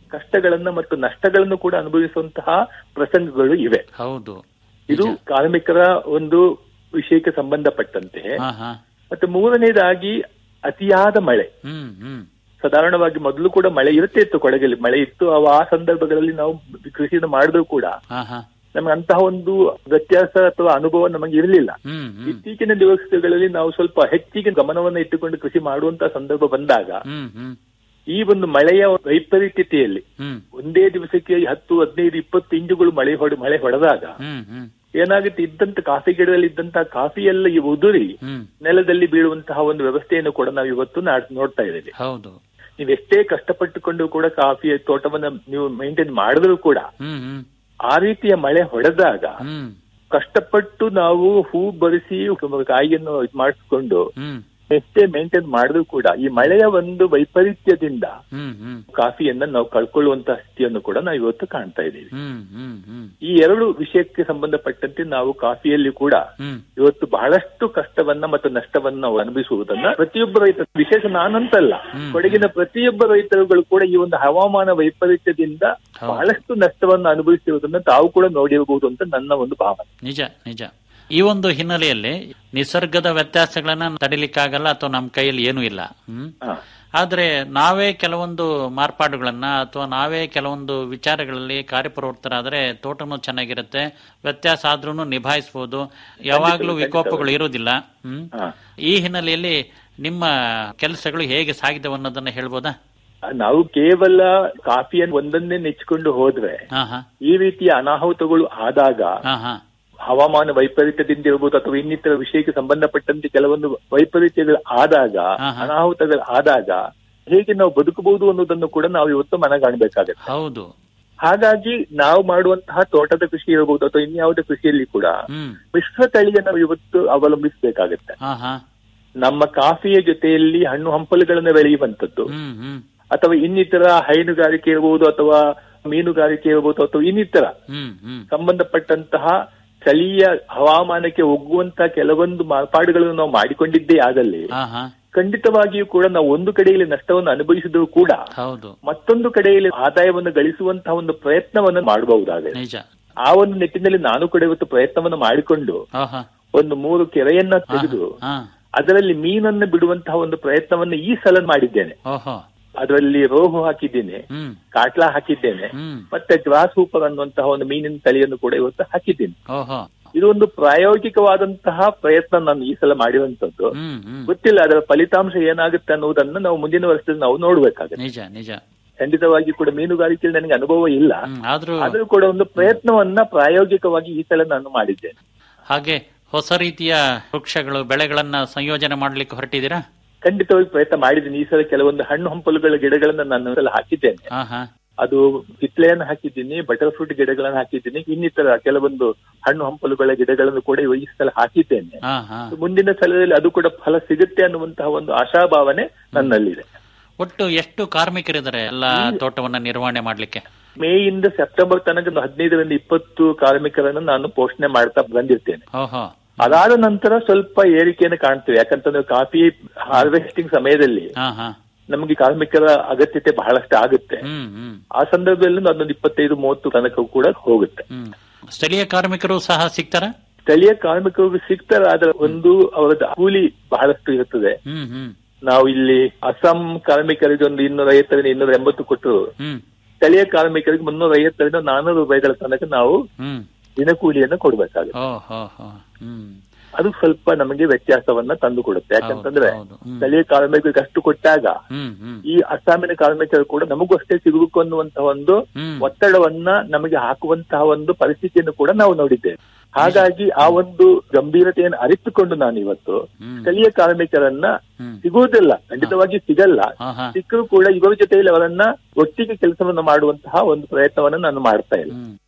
ಕಷ್ಟಗಳನ್ನ ಮತ್ತು ನಷ್ಟಗಳನ್ನು ಕೂಡ ಅನುಭವಿಸುವಂತಹ ಪ್ರಸಂಗಗಳು ಇವೆ ಹೌದು ಇದು ಕಾರ್ಮಿಕರ ಒಂದು ವಿಷಯಕ್ಕೆ ಸಂಬಂಧಪಟ್ಟಂತೆ ಹಾ ಹಾ ಮತ್ತೆ ಮೂರನೇದಾಗಿ ಅತಿಯಾದ ಮಳೆ ಹ್ಮ್ ಹ್ಮ್ ಸಾಧಾರಣವಾಗಿ ಮೊದಲು ಕೂಡ ಮಳೆ ಇರುತ್ತೆ ಇತ್ತು ಕೊಡಗಲ್ಲಿ ಮಳೆ ಇತ್ತು ಅವ ಆ ಸಂದರ್ಭಗಳಲ್ಲಿ ನಾವು ಕೃಷಿಯನ್ನು ಮಾಡಿದ್ರು ಕೂಡ ಹಾ ಹಾ ನಮ್ಗೆ ಅಂತಹ ಒಂದು ವ್ಯತ್ಯಾಸ ಅಥವಾ ಅನುಭವ ನಮಗೆ ಇರಲಿಲ್ಲ ಹ್ಮ್ ಹ್ಮ್ ಇತ್ತೀಚಿನ ದಿವಸಗಳಲ್ಲಿ ನಾವು ಸ್ವಲ್ಪ ಹೆಚ್ಚಿಗೆ ಗಮನವನ್ನು ಇಟ್ಟುಕೊಂಡು ಕೃಷಿ ಮಾಡುವಂತಹ ಸಂದರ್ಭ ಬಂದಾಗ ಹ್ಮ್ ಹ್ಮ್ ಈ ಒಂದು ಮಳೆಯ ವೈಪರೀತ್ಯತೆಯಲ್ಲಿ ಹ್ಮ್ ಒಂದೇ ದಿವಸಕ್ಕೆ ಹತ್ತು ಹದಿನೈದು ಇಪ್ಪತ್ತು ಇಂಚುಗಳು ಮಳೆ ಹೊಡೆ ಮಳೆ ಹೊಡೆದಾಗ ಹ್ಮ್ ಹ್ಮ್ ಏನಾಗುತ್ತೆ ಇದ್ದಂತ ಕಾಫಿ ಗಿಡದಲ್ಲಿ ಇದ್ದಂತಹ ಕಾಫಿ ಎಲ್ಲ ಈ ಉದುರಿ ಹ್ಮ್ ನೆಲದಲ್ಲಿ ಬೀಳುವಂತಹ ಒಂದು ವ್ಯವಸ್ಥೆಯನ್ನು ಕೂಡ ನಾವು ಇವತ್ತು ನಾಡ್- ನೋಡ್ತಾ ಇದ್ದೇವೆ ಹೌದು ನೀವು ಎಷ್ಟೇ ಕಷ್ಟಪಟ್ಟುಕೊಂಡು ಕೂಡ ಕಾಫಿ ತೋಟವನ್ನ ನೀವು ಮೇಂಟೈನ್ ಮಾಡಿದ್ರು ಕೂಡ ಹ್ಮ್ ಹ್ಮ್ ಆ ರೀತಿಯ ಮಳೆ ಹೊಡೆದಾಗ ಹ್ಮ್ ಕಷ್ಟಪಟ್ಟು ನಾವು ಹೂ ಬರಿಸಿ ಕಾಯಿಯನ್ನು ಇದು ಮಾಡಿಸ್ಕೊಂಡು ಹ್ಮ್ ಎಷ್ಟೇ ಮೇಂಟೈನ್ ಮಾಡಿದ್ರು ಕೂಡ ಈ ಮಳೆಯ ಒಂದು ವೈಪರೀತ್ಯದಿಂದ ಹ್ಮ್ ಹ್ಮ್ ಕಾಫಿಯನ್ನ ನಾವು ಕಳ್ಕೊಳ್ಳುವಂತಹ ಸ್ಥಿತಿಯನ್ನು ಕೂಡ ನಾವು ಇವತ್ತು ಕಾಣ್ತಾ ಇದ್ದೀವಿ ಹ್ಮ್ ಹ್ಮ್ ಹ್ಮ್ ಈ ಎರಡು ವಿಷಯಕ್ಕೆ ಸಂಬಂಧಪಟ್ಟಂತೆ ನಾವು ಕಾಫಿಯಲ್ಲಿ ಕೂಡ ಹ್ಮ್ ಇವತ್ತು ಬಹಳಷ್ಟು ಕಷ್ಟವನ್ನ ಮತ್ತು ನಷ್ಟವನ್ನ ನಾವು ಅನುಭವಿಸುವುದನ್ನ ಪ್ರತಿಯೊಬ್ಬ ರೈತ ವಿಶೇಷ ನಾನಂತಲ್ಲ ಹ್ಮ್. ಕೊಡಗಿನ ಪ್ರತಿಯೊಬ್ಬ ರೈತರುಗಳು ಕೂಡ ಈ ಒಂದು ಹವಾಮಾನ ವೈಪರೀತ್ಯದಿಂದ ಹೌದು. ಬಹಳಷ್ಟು ನಷ್ಟವನ್ನು ಅನುಭವಿಸಿರುವುದನ್ನ ತಾವು ಕೂಡ ನೋಡಿರಬಹುದು ಅಂತ ನನ್ನ ಒಂದು ಭಾವನೆ ನಿಜ ನಿಜ ಈ ಒಂದು ಹಿನ್ನೆಲೆಯಲ್ಲಿ ನಿಸರ್ಗದ ವ್ಯತ್ಯಾಸಗಳನ್ನ ತಡಿಲಿಕ್ಕಾಗಲ್ಲ ಅಥವಾ ನಮ್ಮ ಕೈಯಲ್ಲಿ ಏನೂ ಇಲ್ಲ ಹ್ಮ್ ಹಾ. ಆದ್ರೆ ನಾವೇ ಕೆಲವೊಂದು ಮಾರ್ಪಾಡುಗಳನ್ನ ಅಥವಾ ನಾವೇ ಕೆಲವೊಂದು ವಿಚಾರಗಳಲ್ಲಿ ಕಾರ್ಯಪ್ರವೃತ್ತರಾದ್ರೆ ತೋಟನೂ ಚೆನ್ನಾಗಿರುತ್ತೆ ವ್ಯತ್ಯಾಸ ಆದ್ರೂ ನಿಭಾಯಿಸಬಹುದು ಯಾವಾಗ್ಲೂ ವಿಕೋಪಗಳು ಇರೋದಿಲ್ಲ ಹ್ಮ್ ಹಾ. ಈ ಹಿನ್ನೆಲೆಯಲ್ಲಿ ನಿಮ್ಮ ಕೆಲಸಗಳು ಹೇಗೆ ಸಾಗಿದವು ಅನ್ನೋದನ್ನ ಹೇಳ್ಬೋದಾ ನಾವು ಕೇವಲ ಕಾಫಿಯನ್ನು ಒಂದನ್ನೇ ನೆಚ್ಚಿಕೊಂಡು ಹೋದ್ರೆ ಹಾ ಹಾ ಈ ರೀತಿಯ ಅನಾಹುತಗಳು ಆದಾಗ ಹಾ ಹಾ ಹವಾಮಾನ ವೈಪರೀತ್ಯದಿಂದ ಇರಬಹುದು ಅಥವಾ ಇನ್ನಿತರ ವಿಷಯಕ್ಕೆ ಸಂಬಂಧಪಟ್ಟಂತೆ ಕೆಲವೊಂದು ವೈಪರೀತ್ಯಗಳು ಆದಾಗ ಹಾ, ಹಾ. ಅನಾಹುತಗಳು ಆದಾಗ ಹೇಗೆ ನಾವು ಬದುಕಬಹುದು ಅನ್ನೋದನ್ನು ಕೂಡ ನಾವು ಇವತ್ತು ಮನಗಾಣಬೇಕಾಗತ್ತೆ ಹೌದು ಹಾಗಾಗಿ ನಾವು ಮಾಡುವಂತಹ ತೋಟದ ಕೃಷಿ ಇರಬಹುದು ಅಥವಾ ಇನ್ಯಾವುದೇ ಕೃಷಿಯಲ್ಲಿ ಕೂಡ ಹ್ಮ್ ಮಿಶ್ರ ತಳಿಯನ್ನು ನಾವು ಇವತ್ತು ಅವಲಂಬಿಸಬೇಕಾಗತ್ತೆ ಹಾ ಹಾ ನಮ್ಮ ಕಾಫಿಯ ಜೊತೆಯಲ್ಲಿ ಹಣ್ಣು ಹಂಪಲುಗಳನ್ನು ಬೆಳೆಯುವಂತದ್ದು ಹ್ಮ್ ಹ್ಮ್ ಅಥವಾ ಇನ್ನಿತರ ಹೈನುಗಾರಿಕೆ ಇರಬಹುದು ಅಥವಾ ಮೀನುಗಾರಿಕೆ ಇರಬಹುದು ಅಥವಾ ಇನ್ನಿತರ ಹ್ಮ್ ಹ್ಮ್ ಸಂಬಂಧಪಟ್ಟಂತಹ ಸ್ಥಳೀಯ ಹವಾಮಾನಕ್ಕೆ ಒಗ್ಗುವಂತಹ ಕೆಲವೊಂದು ಮಾರ್ಪಾಡುಗಳನ್ನು ನಾವು ಮಾಡಿಕೊಂಡಿದ್ದೇ ಆದಲ್ಲಿ ಹಾ ಹಾ ಖಂಡಿತವಾಗಿಯೂ ಕೂಡ ನಾವು ಒಂದು ಕಡೆಯಲ್ಲಿ ನಷ್ಟವನ್ನು ಅನುಭವಿಸಿದ್ರು ಕೂಡ ಹೌದು ಮತ್ತೊಂದು ಕಡೆಯಲ್ಲಿ ಆದಾಯವನ್ನು ಗಳಿಸುವಂತಹ ಒಂದು ಪ್ರಯತ್ನವನ್ನು ಮಾಡಬಹುದಾಗಿದೆ ನಿಜ ಆ ಒಂದು ನಿಟ್ಟಿನಲ್ಲಿ ನಾನು ಕೂಡ ಇವತ್ತು ಪ್ರಯತ್ನವನ್ನು ಮಾಡಿಕೊಂಡು ಹಾ ಹಾ ಒಂದು ಮೂರು ಕೆರೆಯನ್ನ ತೆಗೆದು ಹಾ ಅದರಲ್ಲಿ ಮೀನನ್ನು ಬಿಡುವಂತಹ ಒಂದು ಪ್ರಯತ್ನವನ್ನು ಈ ಸಲ ಮಾಡಿದ್ದೇನೆ ಓಹೋ ಅದರಲ್ಲಿ ರೋಹು ಹಾಕಿದ್ದೇನೆ ಹ್ಮ್ ಕಾಟ್ಲಾ ಹಾಕಿದ್ದೇನೆ ಹ್ಮ್ ಮತ್ತೆ ಗ್ರಾಸ್ ಹೂಪರ್ ಅನ್ನುವಂತಹ ಒಂದು ಮೀನಿನ ತಳಿಯನ್ನು ಕೂಡ ಇವತ್ತು ಹಾಕಿದ್ದೇನೆ ಓಹೋ ಇದು ಒಂದು ಪ್ರಾಯೋಗಿಕವಾದಂತಹ ಪ್ರಯತ್ನ ನಾನು ಈ ಸಲ ಮಾಡಿರುವಂತದ್ದು ಹ್ಮ್ ಹ್ಮ್ ಗೊತ್ತಿಲ್ಲ ಅದರ ಫಲಿತಾಂಶ ಏನಾಗುತ್ತೆ ಅನ್ನುವುದನ್ನು ನಾವು ಮುಂದಿನ ವರ್ಷದಲ್ಲಿ ನಾವು ನೋಡ್ಬೇಕಾಗುತ್ತೆ ನಿಜ ನಿಜ ಖಂಡಿತವಾಗಿ ಕೂಡ ಮೀನುಗಾರಿಕೆಯಲ್ಲಿ ನನಗೆ ಅನುಭವ ಇಲ್ಲ ಹ್ಮ್ ಆದ್ರೂ ಆದ್ರೂ ಕೂಡ ಒಂದು ಪ್ರಯತ್ನವನ್ನ ಪ್ರಾಯೋಗಿಕವಾಗಿ ಈ ಸಲ ನಾನು ಮಾಡಿದ್ದೇನೆ ಹಾಗೆ ಹೊಸ ರೀತಿಯ ವೃಕ್ಷಗಳು ಬೆಳೆಗಳನ್ನ ಸಂಯೋಜನೆ ಮಾಡ್ಲಿಕ್ಕೆ ಹೊರಟಿದ್ದೀರಾ ಖಂಡಿತವಾಗಿ ಪ್ರಯತ್ನ ಮಾಡಿದ್ದೀನಿ ಈ ಸಲ ಕೆಲವೊಂದು ಹಣ್ಣು ಹಂಪಲುಗಳ ಗಿಡಗಳನ್ನ ನಾನು ಈ ಸಲ ಹಾಕಿದ್ದೇನೆ ಹಾ ಹಾ ಅದು ಕಿತ್ಲೆಯನ್ನು ಹಾಕಿದ್ದೀನಿ ಬಟರ್ ಫ್ರೂಟ್ ಗಿಡಗಳನ್ನು ಹಾಕಿದ್ದೀನಿ ಇನ್ನಿತರ ಕೆಲವೊಂದು ಹಣ್ಣು ಹಂಪಲುಗಳ ಗಿಡಗಳನ್ನು ಕೂಡ ಈ ಸಲ ಹಾಕಿದ್ದೇನೆ ಹಾ ಹಾ ಮುಂದಿನ ಸಲದಲ್ಲಿ ಅದು ಕೂಡ ಫಲ ಸಿಗುತ್ತೆ ಅನ್ನುವಂತಹ ಒಂದು ಆಶಾಭಾವನೆ ನನ್ನಲ್ಲಿದೆ ಒಟ್ಟು ಎಷ್ಟು ಕಾರ್ಮಿಕರಿದ್ದಾರೆ ಎಲ್ಲ ತೋಟವನ್ನ ನಿರ್ವಹಣೆ ಮಾಡ್ಲಿಕ್ಕೆ ಮೇ ಇಂದ ಸೆಪ್ಟೆಂಬರ್ ತನಕ ಒಂದು ಹದಿನೈದರಿಂದ ಇಪ್ಪತ್ತು ಕಾರ್ಮಿಕರನ್ನು ನಾನು ಪೋಷಣೆ ಮಾಡ್ತಾ ಬಂದಿರ್ತೇನೆ ಓಹೋ ಅದಾದ ನಂತರ ಸ್ವಲ್ಪ ಏರಿಕೆಯನ್ನು ಕಾಣ್ತೇವೆ ಯಾಕಂತಂದ್ರೆ ಕಾಫಿ ಹಾರ್ವೆಸ್ಟಿಂಗ್ ಸಮಯದಲ್ಲಿ ಹಾ ಹಾ ನಮಗೆ ಕಾರ್ಮಿಕರ ಅಗತ್ಯತೆ ಬಹಳಷ್ಟು ಆಗುತ್ತೆ ಹ್ಮ್ ಹ್ಮ್ ಆ ಸಂದರ್ಭದಲ್ಲಿ ಅದೊಂದು ಇಪ್ಪತ್ತೈದು ಮೂವತ್ತು ತನಕ ಕೂಡ ಹೋಗುತ್ತೆ ಹ್ಮ್ ಸ್ಥಳೀಯ ಕಾರ್ಮಿಕರು ಸಹ ಸಿಗ್ತಾರ ಸ್ಥಳೀಯ ಕಾರ್ಮಿಕರಿಗೆ ಸಿಗ್ತಾರೆ ಆದ್ರೆ ಒಂದು ಅವರದ್ದು ಕೂಲಿ ಬಹಳಷ್ಟು ಇರುತ್ತದೆ ಹ್ಮ್ ಹ್ಮ್ ನಾವು ಇಲ್ಲಿ ಅಸ್ಸಾಂ ಕಾರ್ಮಿಕರಿಗೆ ಒಂದು ಇನ್ನೂರ ಐವತ್ತರಿಂದ ಇನ್ನೂರ ಎಂಬತ್ತು ಕೊಟ್ಟು ಹ್ಮ್ ಸ್ಥಳೀಯ ಕಾರ್ಮಿಕರಿಗೆ ಮುನ್ನೂರ ಐವತ್ತರಿಂದ ನಾನೂರು ರೂಪಾಯಿಗಳ ತನಕ ನಾವು ಹ್ಮ್ ದಿನಕೂಲಿಯನ್ನು ಕೊಡಬೇಕಾಗುತ್ತೆ ಓ ಹೋ ಹೋ ಹ್ಮ್ ಅದು ಸ್ವಲ್ಪ ನಮಗೆ ವ್ಯತ್ಯಾಸವನ್ನ ತಂದು ಕೊಡುತ್ತೆ ಯಾಕಂತಂದ್ರೆ ಹೌದು, ಹೌದು. ಹ್ಮ್. ಸ್ಥಳೀಯ ಕಾರ್ಮಿಕರಿಗೆ ಅಷ್ಟು ಕೊಟ್ಟಾಗ ಹ್ಮ್ ಹ್ಮ್ ಈ ಅಸ್ಸಾಮಿನ ಕಾರ್ಮಿಕರು ಕೂಡ ನಮಗೂ ಅಷ್ಟೇ ಸಿಗಬೇಕು ಅನ್ನುವಂತಹ ಒಂದು ಹ್ಮ್ ಒತ್ತಡವನ್ನ ನಮಗೆ ಹಾಕುವಂತಹ ಒಂದು ಪರಿಸ್ಥಿತಿಯನ್ನು ಕೂಡ ನಾವು ನೋಡಿದ್ದೇವೆ ಹಾಗಾಗಿ ಆ ಒಂದು ಗಂಭೀರತೆಯನ್ನು ಅರಿತುಕೊಂಡು ನಾನು ಇವತ್ತು ಹ್ಮ್. ಸ್ಥಳೀಯ ಕಾರ್ಮಿಕರನ್ನ ಹ್ಮ್ ಸಿಗುವುದಿಲ್ಲ ಖಂಡಿತವಾಗಿ ಸಿಗಲ್ಲ ಹಾ ಹಾ ಸಿಕ್ಕರೂ ಕೂಡ ಇವರ ಜೊತೆಯಲ್ಲಿ ಅವರನ್ನ ಒಟ್ಟಿಗೆ ಕೆಲಸವನ್ನು ಮಾಡುವಂತಹ ಒಂದು ಪ್ರಯತ್ನವನ್ನು ನಾನು ಮಾಡ್ತಾ ಇಲ್ಲ ಹ್ಮ್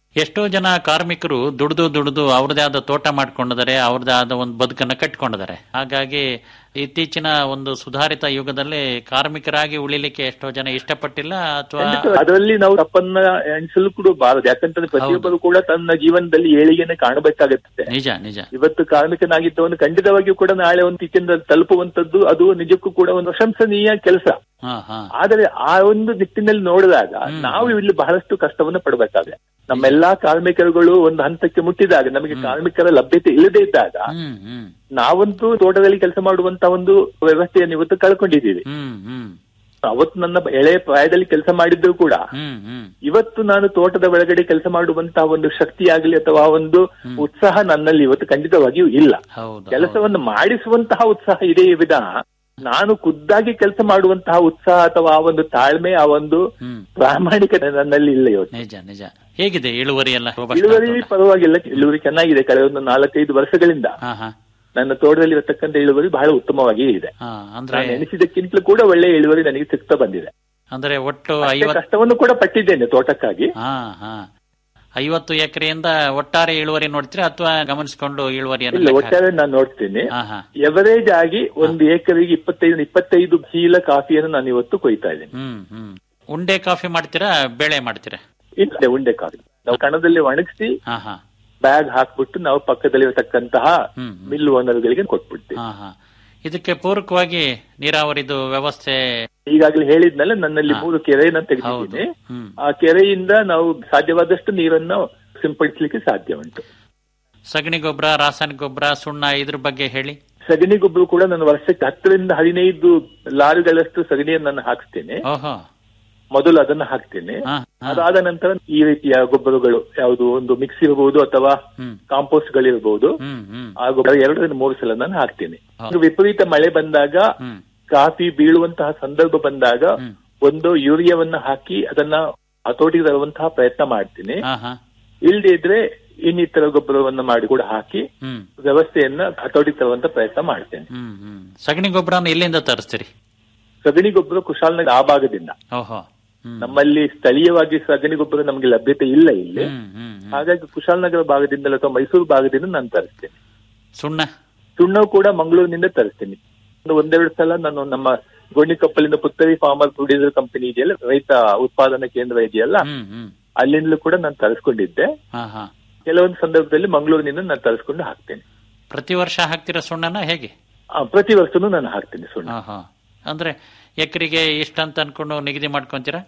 ಎಷ್ಟೋ ಜನ ಕಾರ್ಮಿಕರು ದುಡಿದು ದುಡಿದು ಅವ್ರದೇ ಆದ ತೋಟ ಮಾಡ್ಕೊಂಡಿದ್ದಾರೆ ಅವ್ರದೇ ಆದ ಒಂದು ಬದುಕನ್ನ ಕಟ್ಕೊಂಡಿದ್ದಾರೆ ಹಾಗಾಗಿ ಇತ್ತೀಚಿನ ಒಂದು ಸುಧಾರಿತ ಯುಗದಲ್ಲಿ ಕಾರ್ಮಿಕರಾಗಿ ಉಳಿಲಿಕ್ಕೆ ಎಷ್ಟೋ ಜನ ಇಷ್ಟಪಟ್ಟಿಲ್ಲ ಅಥವಾ ಖಂಡಿತ ಅದರಲ್ಲಿ ನಾವು ತಪ್ಪನ್ನ ಎಣಿಸಲು ಕೂಡ ಬಾರದು ಯಾಕಂತಂದ್ರೆ ಪ್ರತಿಯೊಬ್ಬರು ಕೂಡ ತನ್ನ ಜೀವನದಲ್ಲಿ ಏಳಿಗೆನೆ ಕಾಣಬೇಕಾಗುತ್ತದೆ ನಿಜ ನಿಜ ಇವತ್ತು ಕಾರ್ಮಿಕನಾಗಿದ್ದವನು ಖಂಡಿತವಾಗಿಯೂ ಕೂಡ ನಾಳೆ ಒಂದು ಇಚ್ಛೆಯಿಂದ ತಲುಪುವಂತದ್ದು ಅದು ನಿಜಕ್ಕೂ ಕೂಡ ಒಂದು ಪ್ರಶಂಸನೀಯ ಕೆಲಸ ಹಾ ಹಾ ಆದರೆ ಆ ಒಂದು ನಿಟ್ಟಿನಲ್ಲಿ ನೋಡಿದಾಗ ನಾವು ಇಲ್ಲಿ ಬಹಳಷ್ಟು ಕಷ್ಟವನ್ನು ಪಡಬೇಕಾಗಿದೆ ನಮ್ಮೆಲ್ಲಾ ಕಾರ್ಮಿಕರುಗಳು ಒಂದು ಹಂತಕ್ಕೆ ಮುಟ್ಟಿದಾಗ ನಮಗೆ ಕಾರ್ಮಿಕರ ಲಭ್ಯತೆ ಇಲ್ಲದೆ ಇದ್ದಾಗ ಹ್ಮ್ ಹ್ಮ್ ನಾವಂತೂ ತೋಟದಲ್ಲಿ ಕೆಲಸ ಮಾಡುವಂತ ಒಂದು ವ್ಯವಸ್ಥೆಯನ್ನು ಇವತ್ತು ಕಳ್ಕೊಂಡಿದ್ದೀವಿ ಹ್ಮ್ ಹ್ಮ್ ಅವತ್ತು ನನ್ನ ಎಳೆಯ ಪ್ರಾಯದಲ್ಲಿ ಕೆಲಸ ಮಾಡಿದ್ರು ಕೂಡ ಹ್ಮ್ ಹ್ಮ್ ಇವತ್ತು ನಾನು ತೋಟದ ಒಳಗಡೆ ಕೆಲಸ ಮಾಡುವಂತಹ ಒಂದು ಶಕ್ತಿ ಆಗಲಿ ಅಥವಾ ಒಂದು ಉತ್ಸಾಹ ನನ್ನಲ್ಲಿ ಇವತ್ತು ಖಂಡಿತವಾಗಿಯೂ ಇಲ್ಲ ಹೌದು ಕೆಲಸವನ್ನು ಮಾಡಿಸುವಂತಹ ಉತ್ಸಾಹ ಇದೆ ವಿಧಾನ ನಾನು ಖುದ್ದಾಗಿ ಕೆಲಸ ಮಾಡುವಂತಹ ಉತ್ಸಾಹ ಅಥವಾ ಆ ಒಂದು ತಾಳ್ಮೆ ಆ ಒಂದು ಹ್ಮ್ ಪ್ರಾಮಾಣಿಕತೆ ನನ್ನಲ್ಲಿ ಇಲ್ಲ ಇವತ್ತು ನಿಜ ನಿಜ ಹೇಗಿದೆ ಇಳುವರಿ ಎಲ್ಲ Robusta ಇಳುವರಿ ತೋಟ? ಪರವಾಗಿಲ್ಲ ಇಳುವರಿ ಚೆನ್ನಾಗಿದೆ ಕಳೆದ ಒಂದು ನಾಲ್ಕೈದು ವರ್ಷಗಳಿಂದ ಹಾ ಹಾ ನನ್ನ ತೋಟದಲ್ಲಿ ಇರತಕ್ಕಂಥ ಇಳುವರಿ ಬಹಳ ಉತ್ತಮವಾಗಿ ಇದೆ ಹಾ ಅಂದ್ರೆ ನಾನು ಎಣಿಸಿದಕ್ಕಿಂತಲೂ ಕೂಡ ಒಳ್ಳೆಯ ಇಳುವರಿ ನನಗೆ ಸಿಗ್ತಾ ಬಂದಿದೆ ಅಂದ್ರೆ ಒಟ್ಟು ಅಷ್ಟೇ ಐವತ್ ಕಷ್ಟವನ್ನು ಕೂಡ ಪಟ್ಟಿದ್ದೇನೆ ತೋಟಕ್ಕಾಗಿ ಹಾ ಹಾ ಐವತ್ತು ಎಕರೆಯಿಂದ ಒಟ್ಟಾರೆ ಇಳುವರಿ ನೋಡ್ತೀರಾ ಅಥವಾ ಗಮನಿಸಿಕೊಂಡು ಇಳುವರಿಯನ್ನು ಇಲ್ಲ ಲೆಕ್ಕ ಹಾಕಿ- ಒಟ್ಟಾರೆ ನಾನು ನೋಡ್ತೀನಿ ಹಾ ಹಾ ಎವರೇಜ್ ಆಗಿ ಒಂದು ಏಕರಿಗೆ ಇಪ್ಪತ್ತೈದು ಇಪ್ಪತ್ತೈದು ಚೀಲ ಕಾಫಿಯನ್ನು ನಾನು ಇವತ್ತು ಕೊಯ್ತಾ ಇದ್ದೀನಿ ಹ್ಮ್ ಹ್ಮ್ ಉಂಡೆ ಕಾಫಿ ಮಾಡ್ತೀರಾ ಬೇಳೆ ಮಾಡ್ತೀರಾ ಇಲ್ಲ ಉಂಡೆ ಕಾಫಿ ನಾವು ಕಣದಲ್ಲಿ ಒಣಗಿಸಿ ಹಾ ಹಾ ಬ್ಯಾಗ್ ಹಾಕ್ಬಿಟ್ಟು ನಾವು ಪಕ್ಕದಲ್ಲಿರತಕ್ಕಂತಹ ಹ್ಮ್ ಮಿಲ್ ಓನರ್ಗಳಿಗೆ ಕೊಟ್ಬಿಡ್ತೀವಿ ಹಾ ಹಾ ಇದಕ್ಕೆ ಪೂರಕವಾಗಿ ನೀರಾವರಿದು ವ್ಯವಸ್ಥೆ ಈಗಾಗಲೇ ಹೇಳಿದ್ನಲ್ಲ ನನ್ನಲ್ಲಿ ಹಾ. ಮೂರು ಕೆರೆಯನ್ನ ಹೌದು ತೆಗೆದಿದ್ದೀನಿ ಹ್ಮ್ ಆ ಕೆರೆಯಿಂದ ನಾವು ಸಾಧ್ಯವಾದಷ್ಟು ನೀರನ್ನ ಸಿಂಪಡಿಸಲಿಕ್ಕೆ ಸಾಧ್ಯ ಉಂಟು ಸಗಣಿ ಗೊಬ್ಬರ ರಾಸಾಯನಿಕ ಗೊಬ್ಬರ ಸುಣ್ಣ ಇದ್ರ ಬಗ್ಗೆ ಹೇಳಿ ಸಗಣಿ ಗೊಬ್ಬರ ಕೂಡ ನಾನು ವರ್ಷಕ್ಕೆ ಹತ್ತರಿಂದ ಹದಿನೈದು ಲಾರಿಗಳಷ್ಟು ಸಗಣಿಯನ್ನು ನಾನು ಹಾಕ್ಸ್ತೇನೆ ಓಹೋ ಮೊದಲು ಅದನ್ನ ಹಾಕ್ತೇನೆ ಹಾ ಹಾ ಅದಾದ ನಂತರ ಈ ರೀತಿಯ ಗೊಬ್ಬರಗಳು ಯಾವುದು ಒಂದು ಮಿಕ್ಸ್ ಇರಬಹುದು ಅಥವಾ ಹ್ಮ್ ಕಾಂಪೋಸ್ಟ್ ಗಳಿರಬಹುದು ಹ್ಮ್ ಹ್ಮ್ ಆ ಗೊಬ್ಬರ ಎರಡರಿಂದ ಮೂರು ಸಲ ನಾನು ಹಾಕ್ತೇನೆ ಹಾ. ಒಂದು ವಿಪರೀತ ಮಳೆ ಬಂದಾಗ ಹ್ಮ್ ಕಾಫಿ ಬೀಳುವಂತಹ ಸಂದರ್ಭ ಬಂದಾಗ ಹ್ಮ್ ಒಂದು ಯೂರಿಯಾವನ್ನ ಹಾಕಿ ಅದನ್ನ ಹತೋಟಿಗೆ ತರುವಂತಹ ಪ್ರಯತ್ನ ಮಾಡ್ತೀನಿ ಹಾ ಹಾ ಇಲ್ಲದೆ ಇದ್ರೆ ಇನ್ನಿತರ ಗೊಬ್ಬರವನ್ನ ಮಾಡಿ ಕೂಡ ಹಾಕಿ ಹ್ಮ್ ವ್ಯವಸ್ಥೆಯನ್ನ ಹತೋಟಿಗೆ ತರುವಂತ ಪ್ರಯತ್ನ ಮಾಡ್ತೇನೆ ಹ್ಮ್ ಹ್ಮ್ ಸಗಣಿ ಗೊಬ್ಬರನ ಎಲ್ಲಿಂದ ತರಿಸ್ತೀರಿ ಸಗಣಿ ಗೊಬ್ಬರ ಕುಶಾಲನಗರ ಆ ಭಾಗದಿಂದ ಓಹೋ ಹ್ಮ್ ನಮ್ಮಲ್ಲಿ ಸ್ಥಳೀಯವಾಗಿ ಸಗಣಿ ಗೊಬ್ಬರ ನಮಗೆ ಲಭ್ಯತೆ ಇಲ್ಲ ಇಲ್ಲಿ ಹ್ಮ್ ಹ್ಮ್ ಹ್ಮ್. ಹಾಗಾಗಿ ಕುಶಾಲನಗರ ಭಾಗದಿಂದಲೂ ಅಥವಾ ಮೈಸೂರು ಭಾಗದಿಂದ ನಾನು ತರಿಸ್ತೇನೆ ಸುಣ್ಣ ಸುಣ್ಣವು ಕೂಡ ಮಂಗಳೂರಿನಿಂದ ತರಿಸ್ತೇನೆ ಒಂದು ಒಂದೆರಡು ಸಲ ನಾನು ನಮ್ಮ ಗೋಣಿಕೊಪ್ಪಲಿಂದ ಪುತ್ತರಿ ಫಾರ್ಮರ್ ಪ್ರೊಡ್ಯೂಸರ್ ಕಂಪನಿ ಇದೆಯಲ್ಲ ರೈತ ಉತ್ಪಾದನಾ ಕೇಂದ್ರ ಇದೆಯಲ್ಲ ಹ್ಮ್ ಹ್ಮ್ ಅಲ್ಲಿಂದಲೂ ಕೂಡ ನಾನು ತರಿಸ್ಕೊಂಡಿದ್ದೆ ಹಾ ಹಾ ಕೆಲವೊಂದು ಸಂದರ್ಭದಲ್ಲಿ ಮಂಗಳೂರಿನಿಂದ ನಾನು ತರಿಸ್ಕೊಂಡು ಹಾಕ್ತೇನೆ ಪ್ರತಿ ವರ್ಷ ಹಾಕ್ತಿರೋ ಸುಣ್ಣನ ಹೇಗೆ ಆ, ಪ್ರತಿ ವರ್ಷನೂ ನಾನು ಹಾಕ್ತೇನೆ ಸುಣ್ಣ ಹಾ ಹಾ ಅಂದ್ರೆ ಎಕರೆಗೆ ಇಷ್ಟಂತ ಅನ್ಕೊಂಡು ನಿಗದಿ ಮಾಡ್ಕೊಂತೀರಾ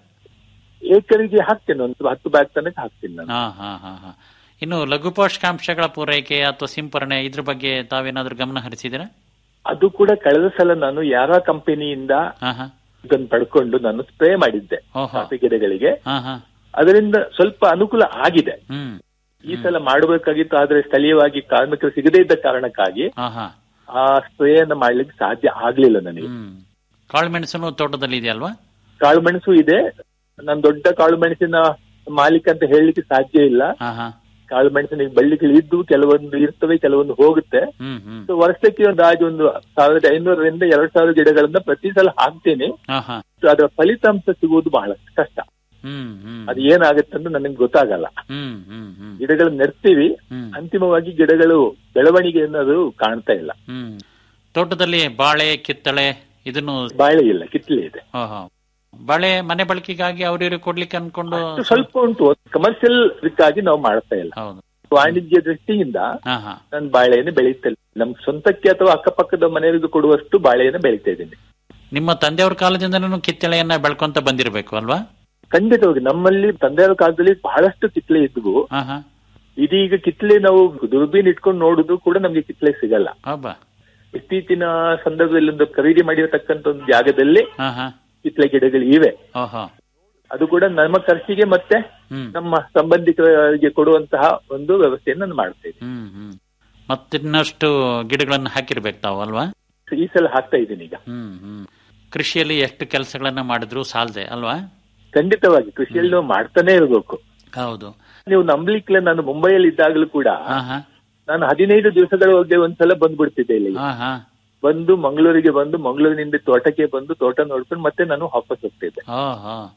ಏಕರಿಗೆ ಹಾಕ್ತೇನೆ ಒಂದು ಹತ್ತು ಬ್ಯಾಗ್ ತನಕ ಹಾಕ್ತೀನಿ ನಾನು ಹಾ ಹಾ ಹಾ ಹಾ ಇನ್ನು ಲಘು ಪೋಷಕಾಂಶಗಳ ಪೂರೈಕೆ ಅಥವಾ ಸಿಂಪರಣೆ ಇದ್ರ ಬಗ್ಗೆ ತಾವೇನಾದ್ರೂ ಗಮನ ಹರಿಸಿದಿರಾ ಅದು ಕೂಡ ಕಳೆದ ಸಲ ನಾನು ಯಾರ ಕಂಪನಿಯಿಂದ ಹಾ ಹಾ ಇದನ್ನು ಪಡ್ಕೊಂಡು ನಾನು ಸ್ಪ್ರೇ ಮಾಡಿದ್ದೆ ಓಹೋ ಕಾಫಿ ಗಿಡಗಳಿಗೆ ಹಾ ಹಾ ಅದರಿಂದ ಸ್ವಲ್ಪ ಅನುಕೂಲ ಆಗಿದೆ ಹ್ಮ್ ಈ ಸಲ ಮಾಡಬೇಕಾಗಿತ್ತು ಆದ್ರೆ ಸ್ಥಳೀಯವಾಗಿ ಕಾರ್ಮಿಕರು ಸಿಗದೇ ಇದ್ದ ಕಾರಣಕ್ಕಾಗಿ ಹಾ ಹಾ ಆ ಸ್ಪ್ರೇ ಅನ್ನ ಮಾಡ್ಲಿಕ್ಕೆ ಸಾಧ್ಯ ಆಗ್ಲಿಲ್ಲ ನನಗೆ ಹ್ಮ್ ಕಾಳುಮೆಣಸು ತೋಟದಲ್ಲಿ ಇದೆಯಲ್ವಾ ಕಾಳು ಮೆಣಸು ಇದೆ ನಾನು ದೊಡ್ಡ ಕಾಳು ಮೆಣಸಿನ ಮಾಲೀಕ ಅಂತ ಹೇಳಲಿಕ್ಕೆ ಸಾಧ್ಯ ಇಲ್ಲ ಹಾ ಹಾ ಕಾಳು ಮೆಣಸಿನ ಬಳ್ಳಿಗಳು ಇದ್ದು ಕೆಲವೊಂದು ಇರ್ತವೆ ಕೆಲವೊಂದು ಹೋಗುತ್ತೆ ಹ್ಮ್ ಹ್ಮ್ ಸೊ ವರ್ಷಕ್ಕೆ ಒಂದು ಆಜು ಒಂದು ಸಾವಿರದ ಐನೂರರಿಂದ ಎರಡ್ ಸಾವಿರ ಗಿಡಗಳನ್ನ ಪ್ರತಿ ಸಲ ಹಾಕ್ತೇನೆ ಹಾ ಹಾ ಸೊ ಅದರ ಫಲಿತಾಂಶ ಸಿಗುವುದು ಬಹಳ ಕಷ್ಟ ಹ್ಮ್ ಹ್ಮ್ ಅದು ಏನಾಗುತ್ತೆ ಅಂತ ನನಗೆ ಗೊತ್ತಾಗಲ್ಲ ಹ್ಮ್ ಹ್ಮ್ ಹ್ಮ್ ಗಿಡಗಳನ್ನ ನೆಡ್ತೀವಿ ಹ್ಮ್ ಅಂತಿಮವಾಗಿ ಗಿಡಗಳು ಬೆಳವಣಿಗೆ ಅನ್ನೋದು ಕಾಣ್ತಾ ಇಲ್ಲ ಹ್ಮ್ ತೋಟದಲ್ಲಿ ಬಾಳೆ ಕಿತ್ತಳೆ ಇದನ್ನು ಬಾಳೆ ಇಲ್ಲ ಕಿತ್ಲೆ ಇದೆ ಓಹೋ ಬಾಳೆ ಮನೆ ಬಳಕೆಗಾಗಿ ಅವ್ರಿವ್ರು ಕೊಡ್ಲಿಕ್ಕೆ ಅನ್ಕೊಂಡು ಅಷ್ಟು ಸ್ವಲ್ಪ ಉಂಟು ಕಮರ್ಷಿಯಲ್ ಇದಕ್ಕಾಗಿ ನಾವು ಮಾಡ್ತಾ ಇಲ್ಲ ಹೌದು ವಾಣಿಜ್ಯ ದೃಷ್ಟಿಯಿಂದ ಹಾ ಹಾ ನಾನು ಬಾಳೆಯನ್ನು ಬೆಳೀತಾ ಇಲ್ಲ ನಮ್ ಸ್ವಂತಕ್ಕೆ ಅಥವಾ ಅಕ್ಕಪಕ್ಕದ ಮನೆಯವರಿಗೆ ಕೊಡುವಷ್ಟು ಬಾಳೆಯನ್ನು ಬೆಳೀತಾ ಇದ್ದೀನಿ ನಿಮ್ಮ ತಂದೆಯವ್ರ ಕಾಲದಿಂದನೂ ಕಿತ್ತಳೆಯನ್ನ ಬೆಳ್ಕೊಂತ ಬಂದಿರಬೇಕು ಅಲ್ವಾ ಖಂಡಿತವಾಗಿ ನಮ್ಮಲ್ಲಿ ತಂದೆಯವರ ಕಾಲದಲ್ಲಿ ಬಹಳಷ್ಟು ಕಿತ್ಲೆ ಇದ್ವು ಹಾ ಹಾ ಇದೀಗ ಕಿತ್ಲೆ ನಾವು ದುರ್ಬೀನ್ ಇಟ್ಕೊಂಡು ನೋಡುದು ಕೂಡ ನಮ್ಗೆ ಕಿತ್ಲೆ ಸಿಗಲ್ಲ ಹಬ್ಬ ಇತ್ತೀಚಿನ ಸಂದರ್ಭದಲ್ಲಿ ಒಂದು ಖರೀದಿ ಮಾಡಿರತಕ್ಕಂತ ಒಂದು ಜಾಗದಲ್ಲಿ ಹಾ ಹಾ ಕಿತ್ಲೆ ಗಿಡಗಳು ಇವೆ ಓಹೋ ಅದು ಕೂಡ ನಮ್ಮ ಖರ್ಚಿಗೆ ಮತ್ತೆ ಹ್ಮ್ ನಮ್ಮ ಸಂಬಂಧಿಕರಿಗೆ ಕೊಡುವಂತಹ ಒಂದು ವ್ಯವಸ್ಥೆಯನ್ನು ನಾನು ಮಾಡ್ತಾ ಇದ್ದೀನಿ ಹ್ಮ್ ಹ್ಮ್ ಮತ್ತಿನ್ನಷ್ಟು ಗಿಡಗಳನ್ನ ಹಾಕಿರ್ಬೇಕು ತಾವು ಅಲ್ವಾ ಈ ಸಲ ಹಾಕ್ತಾ ಇದ್ದೀನಿ ಈಗ ಹ್ಮ್ ಹ್ಮ್ ಕೃಷಿಯಲ್ಲಿ ಎಷ್ಟು ಕೆಲಸಗಳನ್ನ ಮಾಡಿದ್ರು ಸಾಲದೆ ಅಲ್ವಾ ಖಂಡಿತವಾಗಿ ಕೃಷಿಯಲ್ಲಿ ನಾವು ಮಾಡ್ತಾನೆ ಇರಬೇಕು ಹೌದು ನೀವು ನಂಬಲಿಕ್ಕಿಲ್ಲ ನಾನು ಮುಂಬೈಯಲ್ಲಿ ಇದ್ದಾಗಲೂ ಕೂಡ ಹಾ ಹಾ ನಾನು ಹದಿನೈದು ದಿವಸಗಳವರೆಗೆ ಒಂದ್ಸಲ ಬಂದ್ಬಿಡ್ತಿದ್ದೆ ಇಲ್ಲಿ ಹಾ ಹಾ ಬಂದು ಮಂಗಳೂರಿಗೆ ಬಂದು ಮಂಗಳೂರಿನಿಂದ ತೋಟಕ್ಕೆ ಬಂದು ತೋಟ ನೋಡ್ಕೊಂಡು ಮತ್ತೆ ನಾನು ವಾಪಸ್ ಹೋಗ್ತಿದ್ದೆ ಹಾ ಹಾ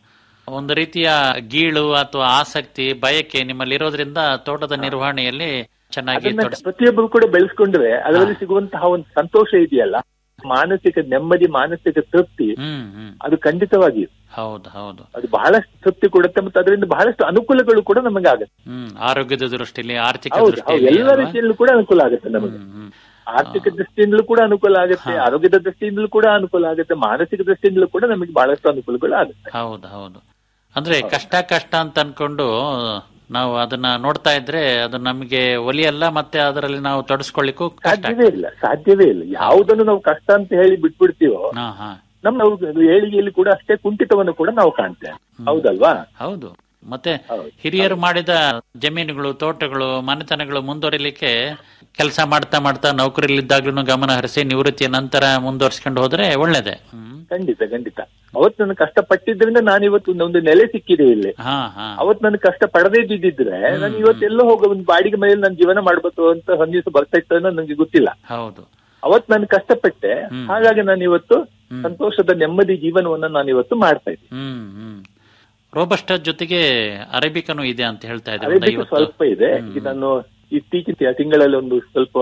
ಒಂದು ರೀತಿಯ ಗೀಳು ಅಥವಾ ಆಸಕ್ತಿ ಬಯಕೆ ನಿಮ್ಮಲ್ಲಿ ಇರೋದ್ರಿಂದ ತೋಟದ ನಿರ್ವಹಣೆಯಲ್ಲಿ ಚೆನ್ನಾಗಿ ಅದನ್ನ ತೊಡಸ್ ಪ್ರತಿಯೊಬ್ಬರು ಕೂಡ ಬೆಳೆಸ್ಕೊಂಡ್ರೆ ಅದರಲ್ಲಿ ಸಿಗುವಂತಹ ಒಂದು ಸಂತೋಷ ಇದೆಯಲ್ಲ ಮಾನಸಿಕ ನೆಮ್ಮದಿ ಮಾನಸಿಕ ತೃಪ್ತಿ ಹ್ಮ್ ಹ್ಮ್ ಅದು ಖಂಡಿತವಾಗಿಯೂ ಹೌದು ಹೌದು ಅದು ಬಹಳಷ್ಟು ತೃಪ್ತಿ ಕೊಡುತ್ತೆ ಮತ್ತು ಅದರಿಂದ ಬಹಳಷ್ಟು ಅನುಕೂಲಗಳು ಕೂಡ ನಮಗೆ ಆಗುತ್ತೆ ಹ್ಮ್ ಆರೋಗ್ಯದ ದೃಷ್ಟಿಯಲ್ಲಿ ಆರ್ಥಿಕ ಹೌದು ಹೌದು ದೃಷ್ಟಿಯಲ್ಲಿ ಎಲ್ಲ ಅಲ್ವಾ? ರೀತಿಯಲ್ಲೂ ಕೂಡ ಅನುಕೂಲ ಆಗುತ್ತೆ ನಮಗೆ ಹ್ಮ್, ಹ್ಮ್. ಆರ್ಥಿಕ ದೃಷ್ಟಿಯಿಂದಲೂ ಕೂಡ ಅನುಕೂಲ ಆಗುತ್ತೆ ಆರೋಗ್ಯದ ದೃಷ್ಟಿಯಿಂದಲೂ ಕೂಡ ಅನುಕೂಲ ಆಗುತ್ತೆ ಮಾನಸಿಕ ದೃಷ್ಟಿಯಿಂದಲೂ ಕೂಡ ನಮಗೆ ಬಹಳಷ್ಟು ಅನುಕೂಲಗಳು ಆಗುತ್ತೆ ಹೌದು ಹೌದು ಅಂದ್ರೆ ಕಷ್ಟ ಕಷ್ಟ ಅಂತ ಅನ್ಕೊಂಡು ನಾವು ಅದನ್ನ ನೋಡ್ತಾ ಇದ್ರೆ ಅದು ನಮಗೆ ಒಲಿಯಲ್ಲ ಮತ್ತೆ ಅದರಲ್ಲಿ ನಾವು ತೊಡಸ್ಕೊಳ್ಳಿಕ್ಕೂ ಕಷ್ಟ ಸಾಧ್ಯವೇ ಇಲ್ಲ ಸಾಧ್ಯವೇ ಇಲ್ಲ ಯಾವುದನ್ನು ನಾವು ಕಷ್ಟ ಅಂತ ಹೇಳಿ ಬಿಟ್ಬಿಡ್ತೀವೋ ಹಾ ಹಾ ನಮ್ಮ ನಾವು ಏಳಿಗೆಯಲ್ಲಿ ಕೂಡ ಅಷ್ಟೇ ಕುಂಠಿತವನ್ನು ಕೂಡ ನಾವು ಕಾಣ್ತೇವೆ ಹೌದಲ್ವಾ ಹೌದು ಮತ್ತೆ ಹೌದು. ಹಿರಿಯರು ಮಾಡಿದ ಜಮೀನುಗಳು ತೋಟಗಳು ಮನೆತನಗಳು ಮುಂದುವರಿಲಿಕ್ಕೆ ಕೆಲಸ ಮಾಡ್ತಾ ಮಾಡ್ತಾ ನೌಕರಿಲಿದ್ದಾಗ್ಲೂ ಗಮನ ಹರಿಸಿ ನಿವೃತ್ತಿಯ ನಂತರ ಮುಂದುವರ್ಸ್ಕೊಂಡು ಹೋದ್ರೆ ಒಳ್ಳೇದೆ ಹ್ಮ್ ಖಂಡಿತ ಖಂಡಿತ ಅವತ್ತು ನಾನು ಕಷ್ಟ ಪಟ್ಟಿದ್ರಿಂದ ನಾನು ಇವತ್ತು ಒಂದು ನೆಲೆ ಸಿಕ್ಕಿದೆ ಇಲ್ಲಿ ಹಾ ಹಾ ಅವತ್ತು ನಾನು ಕಷ್ಟ ಪಡದೇ ಇದ್ದಿದ್ರೆ ನಾನು ಇವತ್ತೆಲ್ಲೋ ಹೋಗೋ ಒಂದು ಬಾಡಿಗೆ ಮೇಲೆ ನಾನು ಜೀವನ ಮಾಡ್ಬೇಕು ಅಂತ ಹೊಂದಿಸ ಬರ್ತಾ ಇತ್ತು ಅನ್ನೋ ನನಗೆ ಗೊತ್ತಿಲ್ಲ ಹೌದು ಅವತ್ತು ನಾನು ಕಷ್ಟಪಟ್ಟೆ ಹಾಗಾಗಿ ನಾನು ಇವತ್ತು ಸಂತೋಷದ ನೆಮ್ಮದಿ ಜೀವನವನ್ನ ನಾನು ಇವತ್ತು ಮಾಡ್ತಾ ಇದ್ದೀನಿ ಹ್ಮ್ ಹ್ಮ್ ರೋಬಸ್ಟ ಜೊತೆಗೆ ಅರೇಬಿಕನು ಇದೆ ಅಂತ ಹೇಳ್ತಾ ಇದ್ದಾರೆ ಒಂದು ಅರೇಬಿಕ್ ಐವತ್ತು ಸ್ವಲ್ಪ ಇದೆ ಈಗ ನಾನು ಇತ್ತೀಚಿನ ತಿಂಗಳಲ್ಲಿ ಒಂದು ಸ್ವಲ್ಪ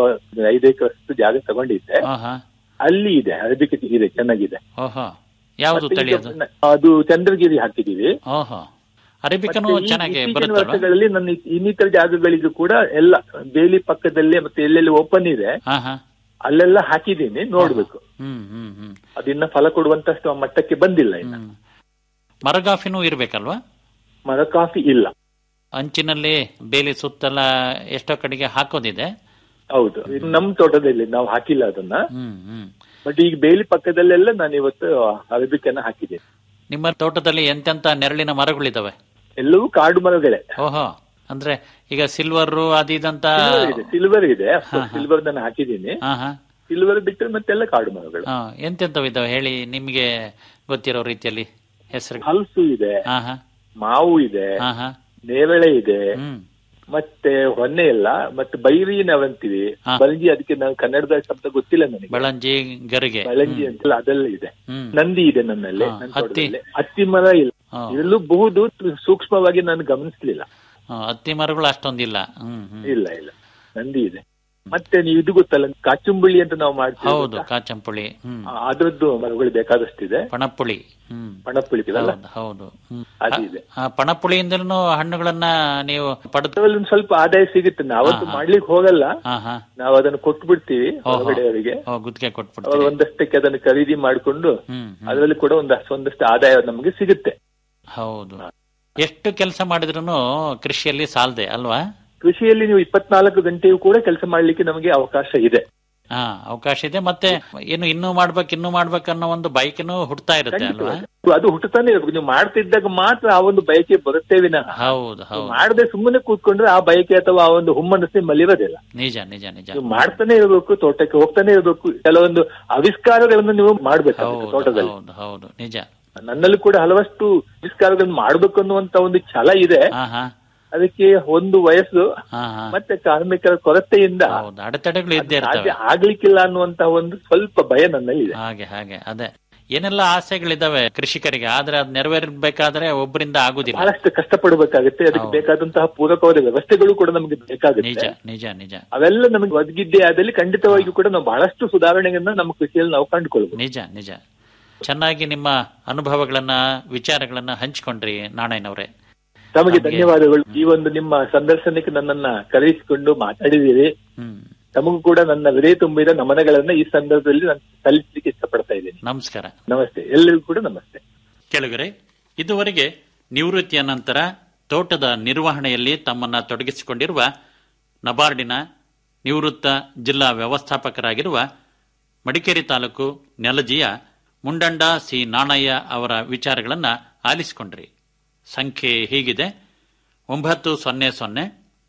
ಐದೈದು ಜಾಗ ತಗೊಂಡಿದ್ದೆ ಆಹಾ ಅಲ್ಲಿ ಇದೆ ಅರೇಬಿಕ್ ಇದೆ ಚೆನ್ನಾಗಿದೆ ಓಹೋ ಯಾವುದು ಮತ್ತೆ ತಳಿ ಈಗ ಅದು ನ- ಅದು ಚಂದ್ರಗಿರಿ ಹಾಕಿದೀವಿ ಓಹೋ ಅರೇಬಿಕನು ಮತ್ತೆ ಈ ಚೆನ್ನಾಗಿ ಇತ್ತೀಚಿನ ಬರುತ್ತಲ್ವಾ ವರ್ಷಗಳಲ್ಲಿ ನನ್ನ ಇ- ಇನ್ನಿತರ ಜಾಗಗಳಿಗೂ ಕೂಡ ಎಲ್ಲ ಬೇಲಿ ಪಕ್ಕದಲ್ಲೇ ಮತ್ತೆ ಎಲ್ಲೆಲ್ಲಿ ಓಪನ್ ಇದೆ ಹಾ ಹಾ ಅಲ್ಲೆಲ್ಲ ಹಾಕಿದ್ದೀನಿ ನೋಡ್ಬೇಕು ಹ್ಮ್ ಹ್ಮ್ ಹ್ಮ್ ಅದಿನ್ನ ಫಲ ಕೊಡುವಂತಷ್ಟು ಆ ಮಟ್ಟಕ್ಕೆ ಬಂದಿಲ್ಲ ಇನ್ನ ಹ್ಮ್ ಮರಗಾಫಿನೂ ಇರ್ಬೇಕಲ್ವಾ ಮರ ಕಾಫಿ ಇಲ್ಲ ಅಂಚಿನಲ್ಲಿ ಬೇಲಿ ಸುತ್ತಲ ಎಷ್ಟೋ ಕಡೆಗೆ ಹಾಕೋದಿದೆ ಹೌದು ಇದು ನಮ್ ತೋಟದಲ್ಲಿ ನಾವು ಹಾಕಿಲ್ಲ ಅದನ್ನ ಹ್ಮ್ ಹ್ಮ್ ಬಟ್ ಈಗ ಬೇಲಿ ಪಕ್ಕದಲ್ಲೆಲ್ಲ ನಾನು ಇವತ್ತು ಅರಬಿಕನ್ನ ಹಾಕಿದ್ದೇನೆ ನಿಮ್ಮ ತೋಟದಲ್ಲಿ ಎಂತೆಂತ ನೆರಳಿನ ಮರಗಳಿದಾವೆ ಎಲ್ಲವೂ ಕಾಡು ಮರಗಳೇ ಓಹೋ ಅಂದ್ರೆ ಈಗ ಸಿಲ್ವರ್ ಅದು ಇದಂತ ಸಿಲ್ವರ್ ಇದೆ ಸಿಲ್ವರ್ ಇದೆ ಸಿಲ್ವರ್ ನಾನು ಹಾಕಿದ್ದೀನಿ ಹಾ ಹಾ ಸಿಲ್ವರ್ ಬಿಟ್ಟರೆ ಮತ್ತೆಲ್ಲ ಕಾಡು ಮರಗಳು ಹಾ ಎಂತೆಂತವ್ ಇದಾವೆ ಹೇಳಿ ನಿಮ್ಗೆ ಗೊತ್ತಿರೋ ರೀತಿಯಲ್ಲಿ ಹೆಸರು ಹಲಸು ಇದೆ ಹಾ ಹಾ ಮಾವು ಇದೆ ಹಾ ಹಾ ನೇರಳೆ ಇದೆ ಹ್ಮ್ ಮತ್ತೆ ಹೊನ್ನೆ ಇಲ್ಲ ಮತ್ತೆ ಬೈರಿ ನಾವಂತೀವಿ ಹಾ. ಬಲಂಜಿ ಅದಕ್ಕೆ ನಾವು ಕನ್ನಡದ ಶಬ್ದ ಗೊತ್ತಿಲ್ಲ ನನಗೆ ಬಳಂಜಿ ಗರಿಗೆ ಬಲಂಜಿ ಅಂತೆಲ್ಲ ಅದೆಲ್ಲ ಇದೆ ಹ್ಮ್ ನಂದಿ ಇದೆ ನನ್ನಲ್ಲಿ ಹಾ, ನನ್ನ ಹತ್ತಿ. ತೋಟದಲ್ಲಿ. ಹತ್ತಿ ಮರ ಇಲ್ಲ ಹಾ. ಇದೆಲ್ಲೂ ಬಹುದು ಸೂಕ್ಷ್ಮವಾಗಿ ನಾನು ಗಮನಿಸ್ಲಿಲ್ಲ ಹಾ, ಹತ್ತಿ ಮರಗಳು ಅಷ್ಟೊಂದಿಲ್ಲ ಹ್ಮ್ ಹ್ಮ್ ಇಲ್ಲ ಇಲ್ಲ ನಂದಿ ಇದೆ ಮತ್ತೆ ನೀವು ಇದು ಗೊತ್ತಲ್ಲ ಕಾಚುಂಬುಳಿ ಅಂತ ನಾವು ಮಾಡ್ತೀವಿ ಹೌದು ಗೊತ್ತಾ? ಕಾಚಂಪುಳಿ ಹ್ಮ್ ಆ, ಅದ್ರದ್ದು ಮರಗಳು ಬೇಕಾದಷ್ಟಿದೆ ಪಣಪ್ಪುಳಿ ಹ್ಮ್ ಪಣಪ್ಪುಳಿ ಇದೆಲ್ಲ ಹೌದು ಹೌದು ಹ್ಮ್. ಅದು ಇದೆ. ಆ ಪಣಪ್ಪುಳಿಯಿಂದಲೂ ಹಣ್ಣುಗಳನ್ನ ನೀವು ಪಡೆದು ಅದ್ರಲ್ಲಿ ಒಂದ್ ಸ್ವಲ್ಪ ಆದಾಯ ಸಿಗುತ್ತೆ ನಾವತ್ತು ಹಾ, ಹಾ. ಮಾಡ್ಲಿಕ್ಕೆ ಹೋಗಲ್ಲ ಹಾ ಹಾ ನಾವು ಅದನ್ನು ಕೊಟ್ಟು ಬಿಡ್ತೀವಿ ಓಹೋ. ಹೊರಗಡೆಯವರಿಗೆ ಓ ಗುತ್ತಿಗೆ ಅವರು ಕೊಟ್ಬಿಡ್ತೀವಿ ಒಂದಷ್ಟಕ್ಕೆ ಅದನ್ನು ಖರೀದಿ ಮಾಡಿಕೊಂಡು ಹ್ಮ್ ಹ್ಮ್. ಅದರಲ್ಲಿ ಕೂಡ ಒಂದಷ್ಟು ಒಂದಷ್ಟು ಆದಾಯ ನಮಗೆ ಸಿಗುತ್ತೆ ಹೌದು ಎಷ್ಟು ಕೆಲಸ ಮಾಡಿದ್ರು ಕೃಷಿಯಲ್ಲಿ ಸಾಲದೆ ಅಲ್ವಾ ಕೃಷಿಯಲ್ಲಿ ನೀವು ಇಪ್ಪತ್ನಾಲ್ಕು ಗಂಟೆಯೂ ಕೂಡ ಕೆಲಸ ಮಾಡ್ಲಿಕ್ಕೆ ನಮಗೆ ಅವಕಾಶ ಇದೆ ಹಾ ಅವಕಾಶ ಇದೆ ಮತ್ತೆ ಏನು ಇನ್ನೂ ಮಾಡ್ಬೇಕು ಇನ್ನೂ ಮಾಡ್ಬೇಕು ಅನ್ನೋ ಒಂದು ಬೈಕ್ನು ಹುಡ್ತಾ ಇರುತ್ತೆ ಅಲ್ವಾ ಖಂಡಿತವಾಗಿ. ಅದು ಹುಟ್ಟುತ್ತಾನೆ ಇರ್ಬೇಕು ನೀವು ಮಾಡ್ತಿದ್ದಾಗ ಮಾತ್ರ ಆ ಒಂದು ಬಯಕೆ ಬರುತ್ತೆ ವಿನಃ ಹೌದು ನೀವು ಹೌದು ಮಾಡದೆ ಸುಮ್ಮನೆ ಕೂತ್ಕೊಂಡ್ರೆ ಆ ಬಯಕೆ ಅಥವಾ ಆ ಒಂದು ಹುಮ್ಮನಸ್ಸೆ ಮಲಿರೋದಿಲ್ಲ ನಿಜ ನಿಜ ನಿಜ ನೀವು ಮಾಡ್ತಾನೆ ಇರಬೇಕು ತೋಟಕ್ಕೆ ಹೋಗ್ತಾನೆ ಇರಬೇಕು ಕೆಲವೊಂದು ಆವಿಷ್ಕಾರಗಳನ್ನು ನೀವು ಮಾಡ್ಬೇಕು ಹೌದು ತೋಟದಲ್ಲಿ ಹೌದು ಹೌದು ನಿಜ ನನ್ನಲ್ಲಿ ಕೂಡ ಹಲವಷ್ಟು ಆವಿಷ್ಕಾರಗಳನ್ನು ಮಾಡ್ಬೇಕು ಅನ್ನುವಂತ ಒಂದು ಛಲ ಇದೆ ಹಾ ಹಾ ಅದಕ್ಕೆ ಒಂದು ವಯಸ್ಸು ಹಾ ಹಾ ಮತ್ತೆ ಕಾರ್ಮಿಕರ ಕೊರತೆಯಿಂದ ಹೌದು ಅಡೆತಡೆಗಳು ಇದ್ದೇ ಸಾಧ್ಯ ಇರ್ತವೆ ಆಗ್ಲಿಕ್ಕಿಲ್ಲ ಅನ್ನುವಂತ ಒಂದು ಸ್ವಲ್ಪ ಭಯ ನನ್ನಲ್ಲಿ ಇದೆ ಹಾಗೆ ಹಾಗೆ ಅದೇ ಏನೆಲ್ಲ ಆಸೆಗಳಿದಾವೆ ಕೃಷಿಕರಿಗೆ ಆದ್ರೆ ಅದ್ ನೆರವೇರ್ಬೇಕಾದ್ರೆ ಒಬ್ಬರಿಂದ ಆಗುದಿಲ್ಲ ಬಹಳಷ್ಟು ಕಷ್ಟಪಡಬೇಕಾಗುತ್ತೆ ಅದಕ್ಕೆ ಹೌದು. ಬೇಕಾದಂತಹ ಪೂರಕವಾದ ವ್ಯವಸ್ಥೆಗಳು ಕೂಡ ನಮಗೆ ನಿಜ ಬೇಕಾಗುತ್ತೆ ನಿಜ ನಿಜ ಅವೆಲ್ಲ ನಮಗೆ ಒದಗಿದ್ದೇ ಆದಲ್ಲಿ ಖಂಡಿತವಾಗಿಯೂ ಕೂಡ ನಾವು ಬಹಳಷ್ಟು ಸುಧಾರಣೆಗಳನ್ನ ನಮ್ಮ ಕೃಷಿಯಲ್ಲಿ ನಾವು ಕಂಡುಕೊಳ್ಬಹುದು ನಿಜ ನಿಜ ಚೆನ್ನಾಗಿ ನಿಮ್ಮ ಅನುಭವಗಳನ್ನ ವಿಚಾರಗಳನ್ನ ಹಂಚಿಕೊಂಡ್ರಿ ನಾಣಯ್ಯನವ್ರೆ ತಮಗೆ ನಮ್ಗೆ- ಧನ್ಯವಾದಗಳು ಈ ಒಂದು ನಿಮ್ಮ ಸಂದರ್ಶನಕ್ಕೆ ನನ್ನನ್ನ ಕರೆಯಿಸಿಕೊಂಡು ಮಾತಾಡಿದ್ದೀರಿ ಹ್ಮ್ ತಮಗೂ ಕೂಡ ನನ್ನ ಹೃದಯ ತುಂಬಿದ ನಮನಗಳನ್ನ ಈ ಸಂದರ್ಭದಲ್ಲಿ ನಾನು ಸಲ್ಲಿಸಲಿಕ್ಕೆ ಇಷ್ಟಪಡ್ತಾ ಇದ್ದೀನಿ ನಮಸ್ಕಾರ ನಮಸ್ತೆ ಎಲ್ಲರಿಗೂ ಕೂಡ ನಮಸ್ತೆ ಕೆಳಗರೆ ಇದುವರೆಗೆ ನಿವೃತ್ತಿಯ ನಂತರ ತೋಟದ ನಿರ್ವಹಣೆಯಲ್ಲಿ ತಮ್ಮನ್ನ ತೊಡಗಿಸಿಕೊಂಡಿರುವ ನಬಾರ್ಡಿನ ನಿವೃತ್ತ ಜಿಲ್ಲಾ ವ್ಯವಸ್ಥಾಪಕರಾಗಿರುವ ಮಡಿಕೇರಿ ತಾಲೂಕು ನೆಲಜಿಯ ಮುಂಡಂಡ ಸಿ ನಾಣಯ್ಯ ಅವರ ವಿಚಾರಗಳನ್ನ ಆಲಿಸಿಕೊಂಡ್ರಿ ಸಂಖ್ಯೆ ಹೀಗಿದೆ ಒಂಬತ್ತು ಸೊನ್ನೆ ಸೊನ್ನೆ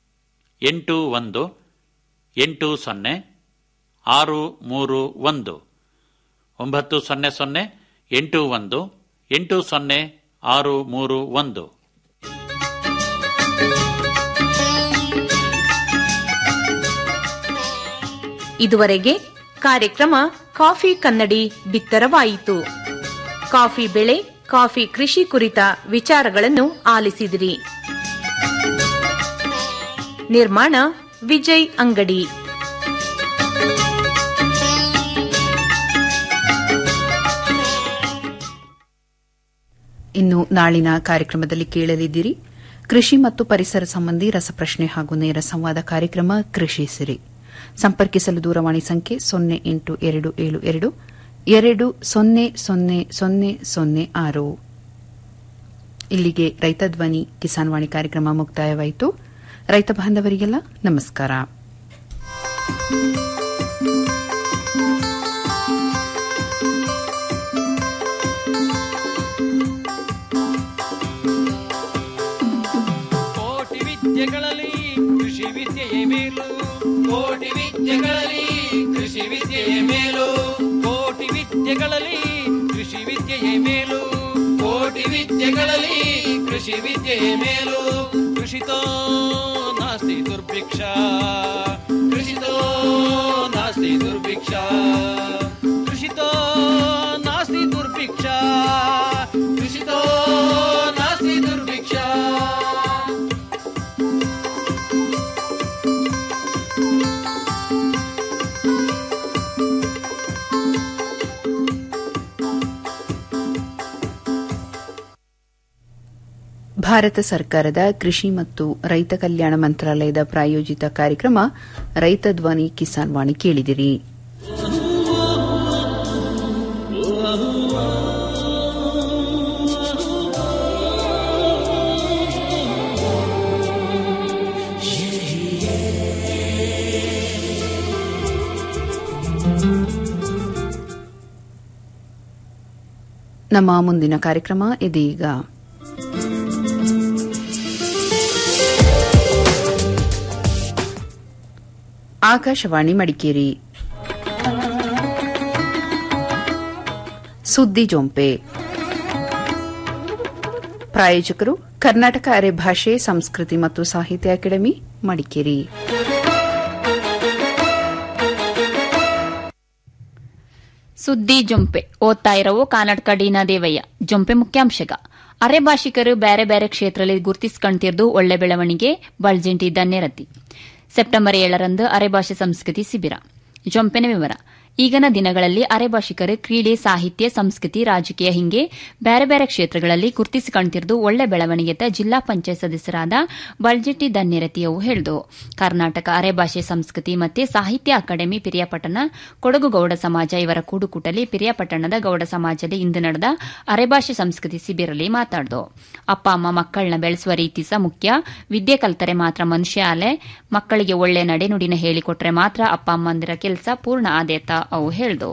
ಎಂಟು ಒಂದು ಎಂಟು ಸೊನ್ನೆ ಆರು ಮೂರು ಒಂದು ಒಂಬತ್ತು ಸೊನ್ನೆ ಸೊನ್ನೆ ಎಂಟು ಒಂದು ಎಂಟು ಸೊನ್ನೆ ಆರು ಮೂರು ಒಂದು ಇದುವರೆಗೆ ಕಾರ್ಯಕ್ರಮ ಕಾಫಿ ಕನ್ನಡಿ ಬಿತ್ತರವಾಯಿತು ಕಾಫಿ ಬೆಳೆ ಕಾಫಿ ಕೃಷಿ ಕುರಿತ ವಿಚಾರಗಳನ್ನು ಆಲಿಸಿದಿರಿ ನಿರ್ಮಾಣ ವಿಜಯ್ ಅಂಗಡಿ ಇನ್ನು ನಾಳಿನ ಕಾರ್ಯಕ್ರಮದಲ್ಲಿ ಕೇಳಲಿದ್ದೀರಿ ಕೃಷಿ ಮತ್ತು ಪರಿಸರ ಸಂಬಂಧಿ ರಸಪ್ರಶ್ನೆ ಹಾಗೂ ನೇರ ಸಂವಾದ ಕಾರ್ಯಕ್ರಮ ಕೃಷಿ ಸಿರಿ ಸಂಪರ್ಕಿಸಲು ದೂರವಾಣಿ ಸಂಖ್ಯೆ ಸೊನ್ನೆ ಎಂಟು ಎರಡು ಏಳು ಎರಡು ಎರಡು ಸೊನ್ನೆ ಸೊನ್ನೆ ಸೊನ್ನೆ ಸೊನ್ನೆ ಆರು ಇಲ್ಲಿಗೆ ರೈತ ಧ್ವನಿ ಕಿಸಾನ್ ವಾಣಿ ಕಾರ್ಯಕ್ರಮ ಮುಕ್ತಾಯವಾಯಿತು ರೈತ ಬಾಂಧವರಿಗೆಲ್ಲ ನಮಸ್ಕಾರ ಕೋಟಿ ವಿದ್ಯೆಗಳಲ್ಲಿ ಕೃಷಿ ವಿದ್ಯೆಯೇ ಮೇಲು ಕೋಟಿ ವಿದ್ಯೆಗಳಲ್ಲಿ ಕೃಷಿ ವಿದ್ಯೆಯ ಮೇಲು ಕೋಟಿ ವಿದ್ಯೆಗಳಲ್ಲಿ ಕೃಷಿ ವಿದ್ಯೆಯೇ ಮೇಲು ಕೋಟಿ ವಿದ್ಯೆಗಳಲ್ಲಿ ಕೃಷಿ ವಿದ್ಯೆಯ ಮೇಲು ಕೃಷಿತೋ ನಾಸ್ತಿ ದುರ್ಭಿಕ್ಷ ಕೃಷಿತೋ ನಾಸ್ತಿ ದುರ್ಭಿಕ್ಷ ಕೃಷಿತೋ ನಾಸ್ತಿ ದುರ್ಭಿಕ್ಷ ಕೃಷಿತೋ ನಾಸ್ತಿ ದುರ್ಭಿಕ್ಷ ಭಾರತ ಸರ್ಕಾರದ ಕೃಷಿ ಮತ್ತು ರೈತ ಕಲ್ಯಾಣ ಮಂತ್ರಾಲಯದ ಪ್ರಾಯೋಜಿತ ಕಾರ್ಯಕ್ರಮ ರೈತ ಧ್ವನಿ ಕಿಸಾನ್ ವಾಣಿ ಕೇಳಿದಿರಿ ನಮ್ಮ ಮುಂದಿನ ಕಾರ್ಯಕ್ರಮ ಇದೀಗ ಆಕಾಶವಾಣಿ ಮಡಿಕೇರಿ ಸುದ್ದಿ ಜೊಂಪೆ ಪ್ರಾಯೋಜಕರು ಕರ್ನಾಟಕ ಅರೆ ಭಾಷೆ ಸಂಸ್ಕೃತಿ ಮತ್ತು ಸಾಹಿತ್ಯ ಅಕಾಡೆಮಿ ಮಡಿಕೇರಿ ಸುದ್ದಿ ಜೊಂಪೆ ಓದ್ತಾ ಇರವು ಕರ್ನಾಟಕ ಡಿನ ದೇವಯ್ಯ ಜೊಂಪೆ ಮುಖ್ಯಾಂಶಗ ಅರೆ ಭಾಷಿಕರು ಬೇರೆ ಬೇರೆ ಕ್ಷೇತ್ರದಲ್ಲಿ ಗುರುತಿಸಿಕೊಂಡಿದ್ದು ಒಳ್ಳೆ ಬೆಳವಣಿಗೆ ಬಳ್ಜಂಟಿ ಧನ್ಯರತಿ ಸೆಪ್ಟೆಂಬರ್ ಏಳರಂದು ಅರೆ ಭಾಷೆ ಸಂಸ್ಕೃತಿ ಶಿಬಿರ ಜೊಂಪೆನ ವಿವರ ಈಗಿನ ದಿನಗಳಲ್ಲಿ ಅರೆ ಭಾಷಿಕರು ಕ್ರೀಡೆ ಸಾಹಿತ್ಯ ಸಂಸ್ಕೃತಿ ರಾಜಕೀಯ ಹಿಂಗೆ ಬೇರೆ ಬೇರೆ ಕ್ಷೇತ್ರಗಳಲ್ಲಿ ಗುರುತಿಸಿಕೊಂಡಿದ್ದು ಒಳ್ಳೆ ಬೆಳವಣಿಗೆತ ಜಿಲ್ಲಾ ಪಂಚಾಯತ್ ಸದಸ್ಯರಾದ ಬಳ್ಜೆಟ್ಟಿ ಧನ್ಯರತಿಯವು ಹೇಳಿದು ಕರ್ನಾಟಕ ಅರೆ ಭಾಷೆ ಸಂಸ್ಕೃತಿ ಮತ್ತು ಸಾಹಿತ್ಯ ಅಕಾಡೆಮಿ ಪಿರಿಯಾಪಟ್ಟಣ ಕೊಡಗು ಗೌಡ ಸಮಾಜ ಇವರ ಕೂಡುಕೂಟಲಿ ಪಿರಿಯಾಪಟ್ಟಣದ ಗೌಡ ಸಮಾಜದಲ್ಲಿ ಇಂದು ನಡೆದ ಅರೆ ಭಾಷೆ ಸಂಸ್ಕೃತಿ ಶಿಬಿರಲ್ಲಿ ಮಾತಾಡ್ದು ಅಪ್ಪ ಅಮ್ಮ ಮಕ್ಕಳನ್ನ ಬೆಳೆಸುವ ರೀತಿ ಸಹ ಮುಖ್ಯ ವಿದ್ಯೆ ಕಲ್ತರೆ ಮಾತ್ರ ಮನುಷ್ಯ ಅಲೆ ಮಕ್ಕಳಿಗೆ ಒಳ್ಳೆ ನಡೆನುಡಿನ ಹೇಳಿಕೊಟ್ರೆ ಮಾತ್ರ ಅಪ್ಪ ಅಮ್ಮಂದಿರ ಕೆಲಸ ಪೂರ್ಣ ಆದೇತ ಅವು ಹೇಳ್ದು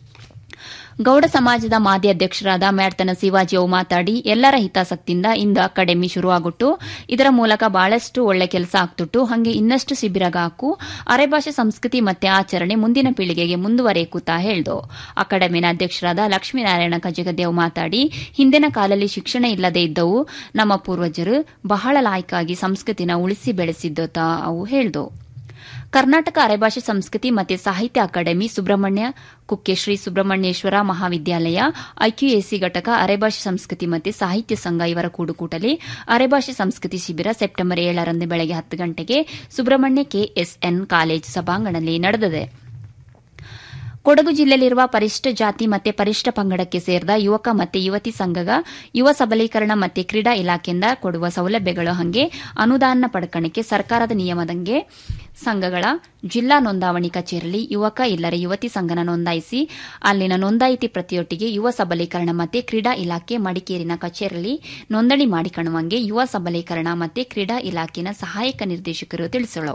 ಗೌಡ ಸಮಾಜದ ಮಾಜಿ ಅಧ್ಯಕ್ಷರಾದ ಮ್ಯಾಡ್ತನ ಶಿವಾಜಿ ಅವು ಮಾತಾಡಿ ಎಲ್ಲರ ಹಿತಾಸಕ್ತಿಯಿಂದ ಇಂದು ಅಕಾಡೆಮಿ ಶುರುವಾಗುಟ್ಟು ಇದರ ಮೂಲಕ ಬಹಳಷ್ಟು ಒಳ್ಳೆ ಕೆಲಸ ಆಗ್ತುಟ್ಟು ಹಂಗೆ ಇನ್ನಷ್ಟು ಶಿಬಿರಗ ಹಾಕು ಅರೆಭಾಷೆ ಸಂಸ್ಕೃತಿ ಮತ್ತೆ ಆಚರಣೆ ಮುಂದಿನ ಪೀಳಿಗೆಗೆ ಮುಂದುವರೆಯಕೂತಾ ಹೇಳ್ದು ಅಕಾಡೆಮಿನ ಅಧ್ಯಕ್ಷರಾದ ಲಕ್ಷ್ಮೀನಾರಾಯಣ ಕಜಗದೇವ್ ಮಾತಾಡಿ ಹಿಂದಿನ ಕಾಲದಲ್ಲಿ ಶಿಕ್ಷಣ ಇಲ್ಲದೆ ಇದ್ದವು ನಮ್ಮ ಪೂರ್ವಜರು ಬಹಳ ಲಾಯ್ಕಾಗಿ ಸಂಸ್ಕೃತಿನ ಉಳಿಸಿ ಬೆಳೆಸಿದ್ದೋತ ಅವು ಹೇಳ್ದು ಕರ್ನಾಟಕ ಅರೆಭಾಷೆ ಸಂಸ್ಕೃತಿ ಮತ್ತು ಸಾಹಿತ್ಯ ಅಕಾಡೆಮಿ ಸುಬ್ರಹ್ಮಣ್ಯ ಕುಕ್ಕೆ ಶ್ರೀ ಸುಬ್ರಹ್ಮಣ್ಯೇಶ್ವರ ಮಹಾವಿದ್ಯಾಲಯ ಐಕ್ಯುಎಸಿ ಘಟಕ ಅರೆಭಾಷೆ ಸಂಸ್ಕೃತಿ ಮತ್ತು ಸಾಹಿತ್ಯ ಸಂಘ ಇವರ ಕೂಡುಕೂಟಲಿ ಅರೆಭಾಷೆ ಸಂಸ್ಕೃತಿ ಶಿಬಿರ ಸೆಪ್ಟೆಂಬರ್ ಏಳರಂದು ಬೆಳಗ್ಗೆ ಹತ್ತು ಗಂಟೆಗೆ ಸುಬ್ರಹ್ಮಣ್ಯ ಕೆಎಸ್ಎನ್ ಕಾಲೇಜ್ ಸಭಾಂಗಣದಲ್ಲಿ ನಡೆದಿದೆ ಕೊಡಗು ಜಿಲ್ಲೆಯಲ್ಲಿರುವ ಪರಿಷ್ಠ ಜಾತಿ ಮತ್ತು ಪರಿಷ್ಠ ಪಂಗಡಕ್ಕೆ ಸೇರಿದ ಯುವಕ ಮತ್ತು ಯುವತಿ ಸಂಘಗ ಯುವ ಸಬಲೀಕರಣ ಮತ್ತು ಕ್ರೀಡಾ ಇಲಾಖೆಯಿಂದ ಕೊಡುವ ಸೌಲಭ್ಯಗಳು ಹಂಗೆ ಅನುದಾನ ಪಡ್ಕಣಕ್ಕೆ ಸರ್ಕಾರದ ನಿಯಮದಂಗೆ ಸಂಘಗಳ ಜಿಲ್ಲಾ ನೋಂದಾವಣಿ ಕಚೇರಿಯಲ್ಲಿ ಯುವಕ ಇಲ್ಲರೆ ಯುವತಿ ಸಂಘನ ನೋಂದಾಯಿಸಿ ಅಲ್ಲಿನ ನೋಂದಾಯಿತಿ ಪ್ರತಿಯೊಟ್ಟಿಗೆ ಯುವ ಸಬಲೀಕರಣ ಮತ್ತು ಕ್ರೀಡಾ ಇಲಾಖೆ ಮಡಿಕೇರಿನ ಕಚೇರಿಯಲ್ಲಿ ನೋಂದಣಿ ಮಾಡಿಕೊಳ್ಳುವಂಗೆ ಯುವ ಸಬಲೀಕರಣ ಮತ್ತು ಕ್ರೀಡಾ ಇಲಾಖೆನ ಸಹಾಯಕ ನಿರ್ದೇಶಕರು ತಿಳಿಸಲು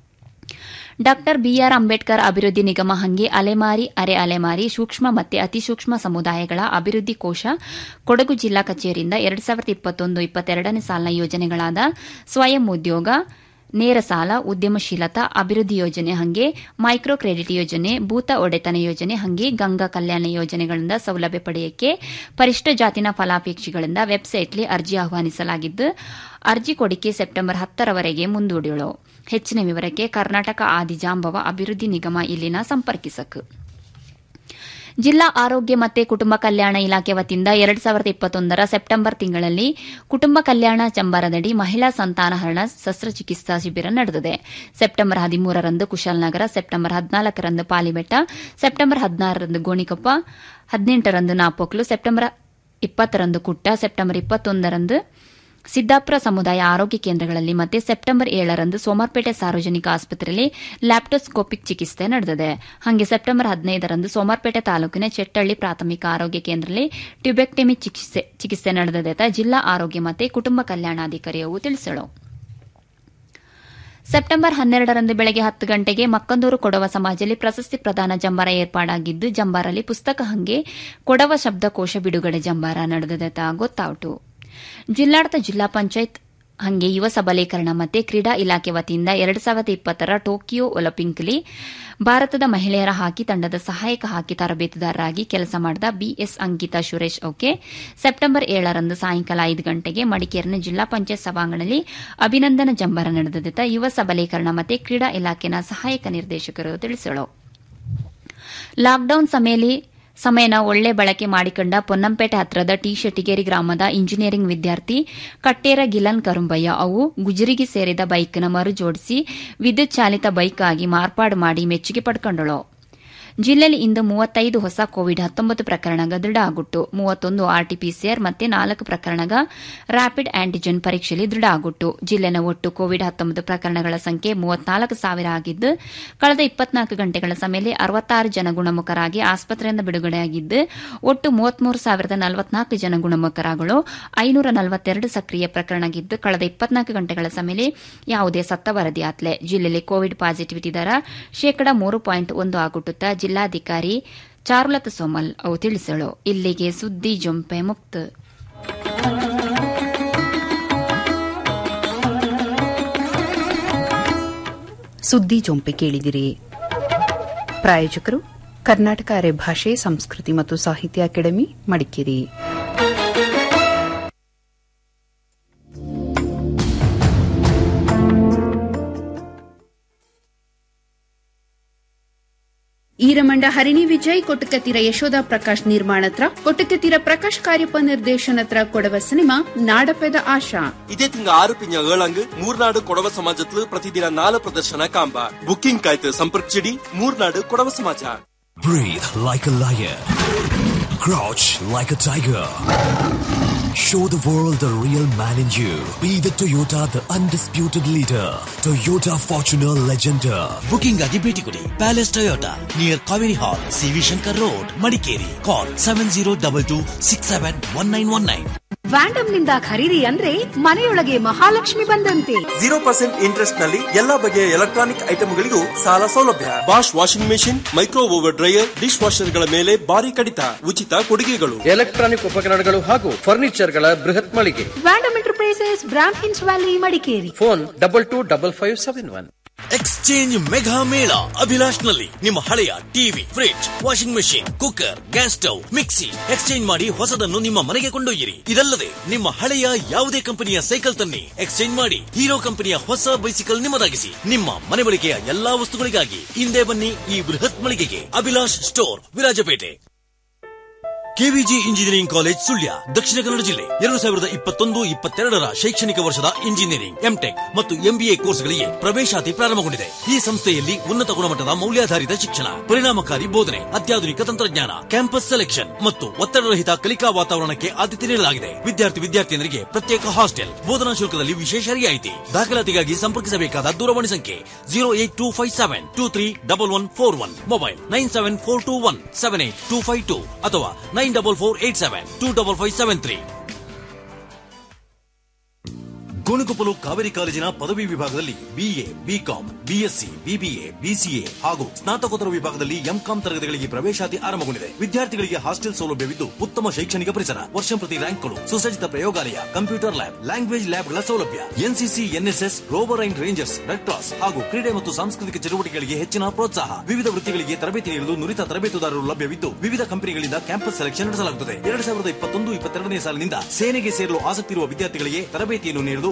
ಡಾಕ್ಟರ್ ಬಿಆರ್ ಅಂಬೇಡ್ಕರ್ ಅಭಿವೃದ್ಧಿ ನಿಗಮ ಹಂಗೆ ಅಲೆಮಾರಿ ಅರೆ ಅಲೆಮಾರಿ ಸೂಕ್ಷ್ಮ ಮತ್ತು ಅತಿಸೂಕ್ಷ್ಮ ಸಮುದಾಯಗಳ ಅಭಿವೃದ್ಧಿ ಕೋಶ ಕೊಡಗು ಜಿಲ್ಲಾ ಕಚೇರಿಯಿಂದ ಎರಡು ಸಾವಿರದ ಇಪ್ಪತ್ತೊಂದು ಇಪ್ಪತ್ತೆರಡನೇ ಸಾಲಿನ ಯೋಜನೆಗಳಾದ ಸ್ವಯಂ ಉದ್ಯೋಗ ನೇರ ಸಾಲ ಉದ್ಯಮಶೀಲತಾ ಅಭಿವೃದ್ಧಿ ಯೋಜನೆ ಹಂಗೆ ಮೈಕ್ರೋ ಕ್ರೆಡಿಟ್ ಯೋಜನೆ ಭೂತ ಒಡೆತನ ಯೋಜನೆ ಹಂಗೆ ಗಂಗಾ ಕಲ್ಯಾಣ ಯೋಜನೆಗಳಿಂದ ಸೌಲಭ್ಯ ಪಡೆಯಕ್ಕೆ ಪರಿಷ್ಠ ಜಾತಿನ ಫಲಾಪೇಕ್ಷಿಗಳಿಂದ ವೆಬ್ಸೈಟ್ಲಿ ಅರ್ಜಿ ಆಹ್ವಾನಿಸಲಾಗಿದ್ದು ಅರ್ಜಿ ಕೊಡಿಕೆ ಸೆಪ್ಟೆಂಬರ್ ಹತ್ತರವರೆಗೆ ಮುಂದೂಡಿಳು ಹೆಚ್ಚಿನ ವಿವರಕ್ಕೆ ಕರ್ನಾಟಕ ಆದಿಜಾಂಬವ ಅಭಿವೃದ್ಧಿ ನಿಗಮ ಇಲ್ಲಿನ ಸಂಪರ್ಕಿಸಕು ಜಿಲ್ಲಾ ಆರೋಗ್ಯ ಮತ್ತು ಕುಟುಂಬ ಕಲ್ಯಾಣ ಇಲಾಖೆ ವತಿಯಿಂದ ಎರಡ್ ಸಾವಿರದ ಇಪ್ಪತ್ತೊಂದರ ಸೆಪ್ಟೆಂಬರ್ ತಿಂಗಳಲ್ಲಿ ಕುಟುಂಬ ಕಲ್ಯಾಣ ಚಂಬರದಡಿ ಮಹಿಳಾ ಸಂತಾನಹರಣ ಶಸ್ತ್ರಚಿಕಿತ್ಸಾ ಶಿಬಿರ ನಡೆದಿದೆ ಸೆಪ್ಟೆಂಬರ್ ಹದಿಮೂರರಂದು ಕುಶಾಲನಗರ ಸೆಪ್ಟೆಂಬರ್ ಹದಿನಾಲ್ಕರಂದು ಪಾಲಿಬೆಟ್ಟ ಸೆಪ್ಟೆಂಬರ್ ಹದಿನಾರರಂದು ಗೋಣಿಕೊಪ್ಪ ಹದಿನೆಂಟರಂದು ನಾಪೋಕ್ಲು ಸೆಪ್ಟೆಂಬರ್ ಇಪ್ಪತ್ತರಂದು ಕುಟ್ಟ ಸೆಪ್ಟೆಂಬರ್ ಇಪ್ಪತ್ತೊಂದರಂದು ಸಿದ್ದಾಪುರ ಸಮುದಾಯ ಆರೋಗ್ಯ ಕೇಂದ್ರಗಳಲ್ಲಿ ಮತ್ತು ಸೆಪ್ಟೆಂಬರ್ ಏಳರಂದು ಸೋಮವಾರಪೇಟೆ ಸಾರ್ವಜನಿಕ ಆಸ್ಪತ್ರೆಯಲ್ಲಿ ಲ್ಯಾಪ್ಟೋಸ್ಕೋಪಿಕ್ ಚಿಕಿತ್ಸೆ ನಡೆದಿದೆ ಹಾಗೆ ಸೆಪ್ಟೆಂಬರ್ ಹದಿನೈದರಂದು ಸೋಮವಾರಪೇಟೆ ತಾಲೂಕಿನ ಚೆಟ್ಟಳ್ಳಿ ಪ್ರಾಥಮಿಕ ಆರೋಗ್ಯ ಕೇಂದ್ರದಲ್ಲಿ ಟ್ಯೂಬೆಕ್ಟಮಿ ಚಿಕಿತ್ಸೆ ಚಿಕಿತ್ಸೆ ನಡೆದಿದೆ ಅಂತ ಜಿಲ್ಲಾ ಆರೋಗ್ಯ ಮತ್ತು ಕುಟುಂಬ ಕಲ್ಯಾಣಾಧಿಕಾರಿಯು ತಿಳಿಸಲು ಸೆಪ್ಟೆಂಬರ್ ಹನ್ನೆರಡರಂದು ಬೆಳಗ್ಗೆ ಹತ್ತು ಗಂಟೆಗೆ ಮಕ್ಕಂದೂರು ಕೊಡವ ಸಮಾಜದಲ್ಲಿ ಪ್ರಶಸ್ತಿ ಪ್ರದಾನ ಜಂಬಾರ ಏರ್ಪಾಡಾಗಿದ್ದು ಜಂಬಾರಲ್ಲಿ ಪುಸ್ತಕ ಹಂಗೆ ಕೊಡವ ಶಬ್ದಕೋಶ ಬಿಡುಗಡೆ ಜಂಬಾರ ನಡೆದಿದೆ ಅಂತ ಗೊತ್ತಾಯಿತು ಜಿಲ್ಲಾಡಳಿತ ಜಿಲ್ಲಾ ಪಂಚಾಯತ್ ಹಂಗೆ ಯುವ ಸಬಲೀಕರಣ ಮತ್ತು ಕ್ರೀಡಾ ಇಲಾಖೆ ವತಿಯಿಂದ ಎರಡು ಸಾವಿರದ ಇಪ್ಪತ್ತರ ಟೋಕಿಯೋ ಒಲಿಂಪಿಕ್ಲಿ ಭಾರತದ ಮಹಿಳೆಯರ ಹಾಕಿ ತಂಡದ ಸಹಾಯಕ ಹಾಕಿ ತರಬೇತುದಾರರಾಗಿ ಕೆಲಸ ಮಾಡಿದ BS Ankita Suresh okay September ಏಳರಂದು ಸಾಯಂಕಾಲ ಐದು ಗಂಟೆಗೆ ಮಡಿಕೇರಿನ ಜಿಲ್ಲಾ ಪಂಚಾಯತ್ ಸಭಾಂಗಣದಲ್ಲಿ ಅಭಿನಂದನಾ ಜಂಬಾರ ನಡೆದಿದ್ದ ಯುವ ಸಬಲೀಕರಣ ಮತ್ತು ಕ್ರೀಡಾ ಇಲಾಖೆನ ಸಹಾಯಕ ನಿರ್ದೇಶಕರು ತಿಳಿಸಲು ಲಾಕ್ಡೌನ್ ಸಮಯದಲ್ಲಿ ಸಮಯನ ಒಳ್ಳೆ ಬಳಕೆ ಮಾಡಿಕೊಂಡ ಪೊನ್ನಂಪೇಟೆ ಹತ್ರದ ಟಿ ಶೆಟ್ಟಿಗೇರಿ ಗ್ರಾಮದ ಇಂಜಿನಿಯರಿಂಗ್ ವಿದ್ಯಾರ್ಥಿ ಕಟ್ಟೇರ ಗಿಲನ್ ಕರುಂಬಯ್ಯ ಅವು ಗುಜರಿಗೆ ಸೇರಿದ ಬೈಕ್ನ ಮರು ಜೋಡಿಸಿ ವಿದ್ಯುತ್ ಚಾಲಿತ ಬೈಕ್ ಆಗಿ ಮಾರ್ಪಾಡು ಮಾಡಿ ಮೆಚ್ಚುಗೆ ಪಡ್ಕೊಂಡಳು ಜಿಲ್ಲೆಯಲ್ಲಿ ಇಂದು ಮೂವತ್ತೈದು ಹೊಸ ಕೋವಿಡ್ ಹತ್ತೊಂಬತ್ತು ಪ್ರಕರಣಗ ದೃಢ ಆಗುಟ್ಟು ಮೂವತ್ತೊಂದು ಆರ್ಟಿಪಿಸಿಆರ್ ಮತ್ತೆ ನಾಲ್ಕು ಪ್ರಕರಣಗ ರ್ಯಾಪಿಡ್ ಆಂಟಿಜೆನ್ ಪರೀಕ್ಷೆಯಲ್ಲಿ ದೃಢ ಆಗುಟ್ಟು ಜಿಲ್ಲೆನ ಒಟ್ಟು ಕೋವಿಡ್ ಹತ್ತೊಂಬತ್ತು ಪ್ರಕರಣಗಳ ಸಂಖ್ಯೆ ಮೂವತ್ನಾಲ್ಕು ಸಾವಿರ ಆಗಿದ್ದು ಕಳೆದ ಇಪ್ಪತ್ನಾಲ್ಕು ಗಂಟೆಗಳ ಸಮಯದಲ್ಲಿ ಅರವತ್ತಾರು ಜನ ಗುಣಮುಖರಾಗಿ ಆಸ್ಪತ್ರೆಯಿಂದ ಬಿಡುಗಡೆಯಾಗಿದ್ದು ಒಟ್ಟು ಮೂವತ್ಮೂರು ಸಾವಿರದ ನಲವತ್ನಾಲ್ಕು ಜನ ಗುಣಮುಖರಾಗಳು ಐನೂರ ನಲವತ್ತೆರಡು ಸಕ್ರಿಯ ಪ್ರಕರಣಗಿದ್ದು ಕಳೆದ ಇಪ್ಪತ್ನಾಲ್ಕು ಗಂಟೆಗಳ ಸಮಯದಲ್ಲಿ ಯಾವುದೇ ಸತ್ತ ವರದಿಯಾತ್ಲೆ ಜಿಲ್ಲೆಯಲ್ಲಿ ಕೋವಿಡ್ ಪಾಸಿಟಿವಿಟಿ ದರ ಶೇಕಡಾ ಮೂರು ಪಾಯಿಂಟ್ ಒಂದು ಆಗುಟ್ಟುತ್ತಾ ಜಿಲ್ಲಾಧಿಕಾರಿ ಚಾರುಲತಾ ಸೋಮಲ್ ಅವು ತಿಳಿಸಳು ಇಲ್ಲಿಗೆ ಸುದ್ದಿ ಜೊಂಪೆ ಮುಕ್ತ ಸುದ್ದಿ ಜೊಂಪೆ ಕೇಳಿದಿರಿ ಪ್ರಾಯೋಜಕರು ಕರ್ನಾಟಕ ಅರೆ ಭಾಷೆ ಸಂಸ್ಕೃತಿ ಮತ್ತು ಸಾಹಿತ್ಯ ಅಕಾಡೆಮಿ ಮಡಿಕೇರಿ ಈರಮಂಡ ಹರಿಣಿ ವಿಜಯ್ ಕೊಟ್ಟಕತಿರ ಯಶೋಧ ಪ್ರಕಾಶ್ ನಿರ್ಮಾಣತ್ರ ಕೊಟ್ಟಕತಿರ ಪ್ರಕಾಶ್ ಕಾರ್ಯಪ ನಿರ್ದೇಶನತ್ರ ಕೊಡವ ಸಿನಿಮಾ ನಾಡಪೆದ ಆಶಾ ಇದೇ ತಿಂಗ ಆರು ಪಿಂಜ ಏಳಂಗ್ ಮೂರ್ನಾಡು ಕೊಡವ ಸಮಾಜತ್ಲು ಪ್ರತಿದಿನ ನಾಲ್ ಪ್ರದರ್ಶನ ಕಾಂಬ ಬುಕಿಂಗ್ ಕಾಯ್ತು ಸಂಪರ್ಕಿಸಿಡಿ ಮೂರ್ನಾಡು ಕೊಡವ ಸಮಾಜ Breathe like a lion. Crouch like a tiger. Show the world the real man in you. Be the Toyota, the undisputed leader. Toyota Fortuner Legender. Booking ಆಗಿ ಭೇಟಿ ಕೊಡಿ palace Toyota near Kaveri hall CV Shankar road Madikeri call seven zero double two six seven one nine one nine ವ್ಯಾಂಡಮ್ ನಿಂದ ಖರೀದಿ ಅಂದ್ರೆ ಮನೆಯೊಳಗೆ ಮಹಾಲಕ್ಷ್ಮಿ ಬಂದಂತೆ zero percent interest ನಲ್ಲಿ ಎಲ್ಲಾ ಬಗೆಯ ಎಲೆಕ್ಟ್ರಾನಿಕ್ ಐಟಮ್ಗಳಿಗೂ ಸಾಲ ಸೌಲಭ್ಯ Bosch washing machine micro oven dryer dish washer ಗಳ ಮೇಲೆ ಭಾರಿ ಕಡಿತ ಉಚಿತ ಕೊಡುಗೆಗಳು ಎಲೆಕ್ಟ್ರಾನಿಕ್ ಉಪಕರಣಗಳು ಹಾಗೂ ಫರ್ನಿಚರ್ ಗಳ ಬೃಹತ್ ಮಳಿಗೆ ವ್ಯಾಂಡಮ್ ಎಂಟರ್ಪ್ರೈಸಸ್ ಬ್ರಾಮ್ ಹಿನ್ಸ್ valley Madikeri phone double two double five seven one exchange mega ಮೇಳ ಅಭಿಲಾಷ್ ನಲ್ಲಿ ನಿಮ್ಮ ಹಳೆಯ TV fridge washing machine cooker gas stove mixie exchange ಮಾಡಿ ಹೊಸದನ್ನು ನಿಮ್ಮ ಮನೆಗೆ ಕೊಂಡೊಯ್ಯಿರಿ ಇದಲ್ಲದೆ ನಿಮ್ಮ ಹಳೆಯ ಯಾವುದೇ ಕಂಪನಿಯ ಸೈಕಲ್ ತನ್ನಿ ಎಕ್ಸ್ಚೇಂಜ್ ಮಾಡಿ ಹೀರೋ ಕಂಪನಿಯ ಹೊಸ ಬೈಸಿಕಲ್ ನಿಮ್ಮದಾಗಿಸಿ ನಿಮ್ಮ ಮನೆ ಬಳಕೆಯ ಎಲ್ಲಾ ವಸ್ತುಗಳಿಗಾಗಿ ಹಿಂದೆ ಬನ್ನಿ ಈ ಬೃಹತ್ ಮಳಿಗೆಗೆ Abhilash store Virajpet KVG engineering college Sullia Dakshina Kannada ಜಿಲ್ಲೆ ಎರಡು ಸಾವಿರದ ಇಪ್ಪತ್ತೊಂದು ಇಪ್ಪತ್ತೆರಡರ ಶೈಕ್ಷಣಿಕ ವರ್ಷದ ಇಂಜಿನಿಯರಿಂಗ್ ಎಂಟೆಕ್ ಮತ್ತು ಎಂಬಿಎ ಕೋರ್ಸ್ಗಳಿಗೆ ಪ್ರವೇಶಾತಿ ಪ್ರಾರಂಭಗೊಂಡಿದೆ ಈ ಸಂಸ್ಥೆಯಲ್ಲಿ ಉನ್ನತ ಗುಣಮಟ್ಟದ ಮೌಲ್ಯಾಧಾರಿತ ಶಿಕ್ಷಣ ಪರಿಣಾಮಕಾರಿ ಬೋಧನೆ ಅತ್ಯಾಧುನಿಕ ತಂತ್ರಜ್ಞಾನ ಕ್ಯಾಂಪಸ್ ಸೆಲೆಕ್ಷನ್ ಮತ್ತು ಒತ್ತಡರಹಿತ ಕಲಿಕಾ ವಾತಾವರಣಕ್ಕೆ ಆದ್ಯತೆ ನೀಡಲಾಗಿದೆ ವಿದ್ಯಾರ್ಥಿ ವಿದ್ಯಾರ್ಥಿನಿಯರಿಗೆ ಪ್ರತ್ಯೇಕ ಹಾಸ್ಟೆಲ್ ಬೋಧನಾ ಶುಲ್ಕದಲ್ಲಿ ವಿಶೇಷ ರಿಯಾಯಿತಿ ದಾಖಲಾತಿಗಾಗಿ ಸಂಪರ್ಕಿಸಬೇಕಾದ ದೂರವಾಣಿ ಸಂಖ್ಯೆ zero eight two five seven two three double one four one mobile nine seven four two one seven eight two five two ಅಥವಾ nine double four eight seven two double five seven three Gonikoppal Kaveri ಕಾಲೇಜಿನ ಪದವಿ ವಿಭಾಗದಲ್ಲಿ BA BCom BSc BBA BCA ಹಾಗೂ ಸ್ನಾತಕೋತ್ತರ ವಿಭಾಗದಲ್ಲಿ MCom ತರಗತಿಗಳಿಗೆ ಪ್ರವೇಶಾತಿ ಆರಂಭಗೊಂಡಿದೆ ವಿದ್ಯಾರ್ಥಿಗಳಿಗೆ ಹಾಸ್ಟೆಲ್ ಸೌಲಭ್ಯವಿದ್ದು ಉತ್ತಮ ಶೈಕ್ಷಣಿಕ ಪರಿಸರ ವರ್ಷ ಪ್ರತಿ ರ್ಯಾಂಕ್ಗಳು ಸುಸಜ್ಜಿತ ಪ್ರಯೋಗಾಲಯ ಕಂಪ್ಯೂಟರ್ ಲ್ಯಾಬ್ ಲ್ಯಾಂಗ್ವೇಜ್ ಲ್ಯಾಬ್ಗಳ ಸೌಲಭ್ಯ NCC NSS rover and rangers red cross ಹಾಗೂ ಕ್ರೀಡೆ ಮತ್ತು ಸಾಂಸ್ಕೃತಿಕ ಚಟುವಟಿಕೆಗಳಿಗೆ ಹೆಚ್ಚಿನ ಪ್ರೋತ್ಸಾಹ ವಿವಿಧ ವೃತ್ತಿಗಳಿಗೆ ತರಬೇತಿ ನೀಡಲು ನುರಿತ ತರಬೇತುದಾರರು ಲಭ್ಯವಿದ್ದು ವಿವಿಧ ಕಂಪನಿಗಳಿಂದ ಕ್ಯಾಂಪಸ್ ಸೆಲೆಕ್ಷನ್ ನಡೆಸಲಾಗುತ್ತದೆ ಎರಡು ಸಾವಿರದ ಇಪ್ಪತ್ತೊಂದು ಇಪ್ಪತ್ತೆರಡನೇ ಸಾಲಿನಿಂದ ಸೇನೆಗೆ ಸೇರಲು ಆಸಕ್ತಿ ಇರುವ ವಿದ್ಯಾರ್ಥಿಗಳಿಗೆ ತರಬೇತಿಯನ್ನು ನೀಡಲು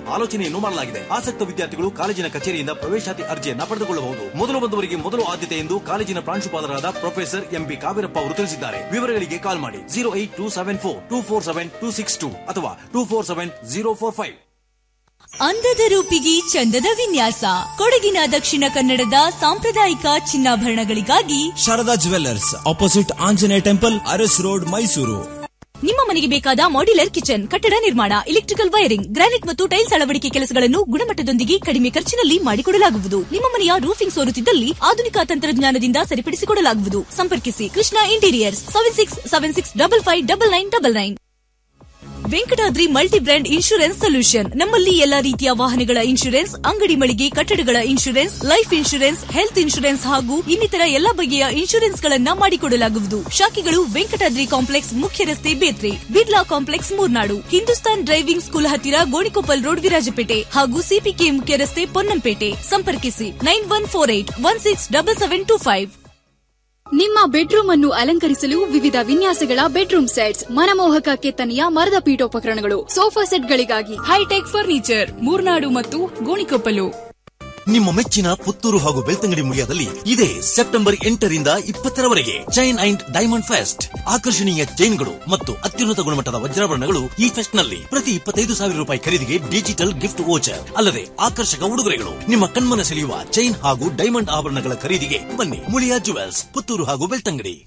ಆಲೋಚನೆಯನ್ನು ಮಾಡಲಾಗಿದೆ ಆಸಕ್ತ ವಿದ್ಯಾರ್ಥಿಗಳು ಕಾಲೇಜಿನ ಕಚೇರಿಯಿಂದ ಪ್ರವೇಶಾತಿ ಅರ್ಜಿಯನ್ನ ಪಡೆದುಕೊಳ್ಳಬಹುದು ಮೊದಲು ಬಂದವರಿಗೆ ಮೊದಲು ಆದ್ಯತೆ ಎಂದು ಕಾಲೇಜಿನ ಪ್ರಾಂಶುಪಾಲರಾದ ಪ್ರೊಫೆಸರ್ ಎಂಪಿ ಕಾವೇರಪ್ಪ ಅವರು ತಿಳಿಸಿದ್ದಾರೆ ವಿವರಗಳಿಗೆ ಕಾಲ್ ಮಾಡಿ zero eight two seven four two four seven two six two ಅಥವಾ two four seven zero four five ಅಂದದ ರೂಪಿಗೆ ಚಂದದ ವಿನ್ಯಾಸ ಕೊಡಗಿನ ದಕ್ಷಿಣ ಕನ್ನಡದ ಸಾಂಪ್ರದಾಯಿಕ ಚಿನ್ನಾಭರಣಗಳಿಗಾಗಿ Sharada jewellers opposite Anjaneya temple Aras road Mysuru ನಿಮ್ಮ ಮನೆಗೆ ಬೇಕಾದ ಮಾಡ್ಯುಲರ್ ಕಿಚನ್ ಕಟ್ಟಡ ನಿರ್ಮಾಣ ಎಲೆಕ್ಟ್ರಿಕಲ್ ವೈರಿಂಗ್ ಗ್ರಾನೈಟ್ ಮತ್ತು ಟೈಲ್ಸ್ ಅಳವಡಿಕೆ ಕೆಲಸಗಳನ್ನು ಗುಣಮಟ್ಟದೊಂದಿಗೆ ಕಡಿಮೆ ಖರ್ಚಿನಲ್ಲಿ ಮಾಡಿಕೊಡಲಾಗುವುದು ನಿಮ್ಮ ಮನೆಯ ರೂಫಿಂಗ್ ಸೋರುತ್ತಿದ್ದಲ್ಲಿ ಆಧುನಿಕ ತಂತ್ರಜ್ಞಾನದಿಂದ ಸರಿಪಡಿಸಿಕೊಡಲಾಗುವುದು ಸಂಪರ್ಕಿಸಿ Krishna interiors seven six seven six double five double nine double nine Venkatadri multi brand insurance solution ನಮ್ಮಲ್ಲಿ ಎಲ್ಲಾ ರೀತಿಯ ವಾಹನಗಳ ಇನ್ಶೂರೆನ್ಸ್ ಅಂಗಡಿ ಮಳಿಗೆ ಕಟ್ಟಡಗಳ insurance life insurance health insurance ಹಾಗೂ ಇನ್ನಿತರ ಎಲ್ಲಾ ಬಗೆಯ ಇನ್ಶೂರೆನ್ಸ್ ಗಳನ್ನ ಮಾಡಿಕೊಡಲಾಗುವುದು ಶಾಖೆಗಳು ವೆಂಕಟಾದ್ರಿ ಕಾಂಪ್ಲೆಕ್ಸ್ ಮುಖ್ಯ ರಸ್ತೆ Bethri Birla complex Murnad Hindustan driving school ಹತ್ತಿರ ಗೋಣಿಕೊಪ್ಪಲ್ ರೋಡ್ ವಿರಾಜಪೇಟೆ ಹಾಗೂ ಸಿಪಿಕೆ ಮುಖ್ಯ ರಸ್ತೆ ಪೊನ್ನಂಪೇಟೆ ಸಂಪರ್ಕಿಸಿ nine one four eight one six double seven two five ನಿಮ್ಮ ಬೆಡ್ರೂಮ್ ಅನ್ನು ಅಲಂಕರಿಸಲು ವಿವಿಧ ವಿನ್ಯಾಸಗಳ ಬೆಡ್ರೂಮ್ ಸೆಟ್ಸ್ ಮನಮೋಹಕ ಕೆತ್ತನೆಯ ಮರದ ಪೀಠೋಪಕರಣಗಳು ಸೋಫಾ ಸೆಟ್ಗಳಿಗಾಗಿ ಹೈಟೆಕ್ ಫರ್ನಿಚರ್ ಮೂರ್ನಾಡು ಮತ್ತು ಗೋಣಿಕೊಪ್ಪಲು ನಿಮ್ಮ ಮೆಚ್ಚಿನ ಪುತ್ತೂರು ಹಾಗೂ ಬೆಳ್ತಂಗಡಿ ಮುಳಿಯಾದಲ್ಲಿ ಇದೆ ಸೆಪ್ಟೆಂಬರ್ ಎಂಟರಿಂದ ಇಪ್ಪತ್ತರವರೆಗೆ ಚೈನ್ ಅಂಡ್ ಡೈಮಂಡ್ ಫೆಸ್ಟ್ ಆಕರ್ಷಣೀಯ ಚೈನ್ಗಳು ಮತ್ತು ಅತ್ಯುನ್ನತ ಗುಣಮಟ್ಟದ ವಜ್ರಾಭರಣಗಳು ಈ ಫೆಸ್ಟ್ ನಲ್ಲಿ ಪ್ರತಿ ಇಪ್ಪತ್ತೈದು ಸಾವಿರ ರೂಪಾಯಿ ಖರೀದಿಗೆ ಡಿಜಿಟಲ್ ಗಿಫ್ಟ್ ವೋಚರ್ ಅಲ್ಲದೆ ಆಕರ್ಷಕ ಉಡುಗೊರೆಗಳು ನಿಮ್ಮ ಕಣ್ಮನ ಸೆಳೆಯುವ ಚೈನ್ ಹಾಗೂ ಡೈಮಂಡ್ ಆಭರಣಗಳ ಖರೀದಿಗೆ ಬನ್ನಿ ಮುಳಿಯಾ ಜುವೆಲ್ಸ್ ಪುತ್ತೂರು ಹಾಗೂ ಬೆಳ್ತಂಗಡಿ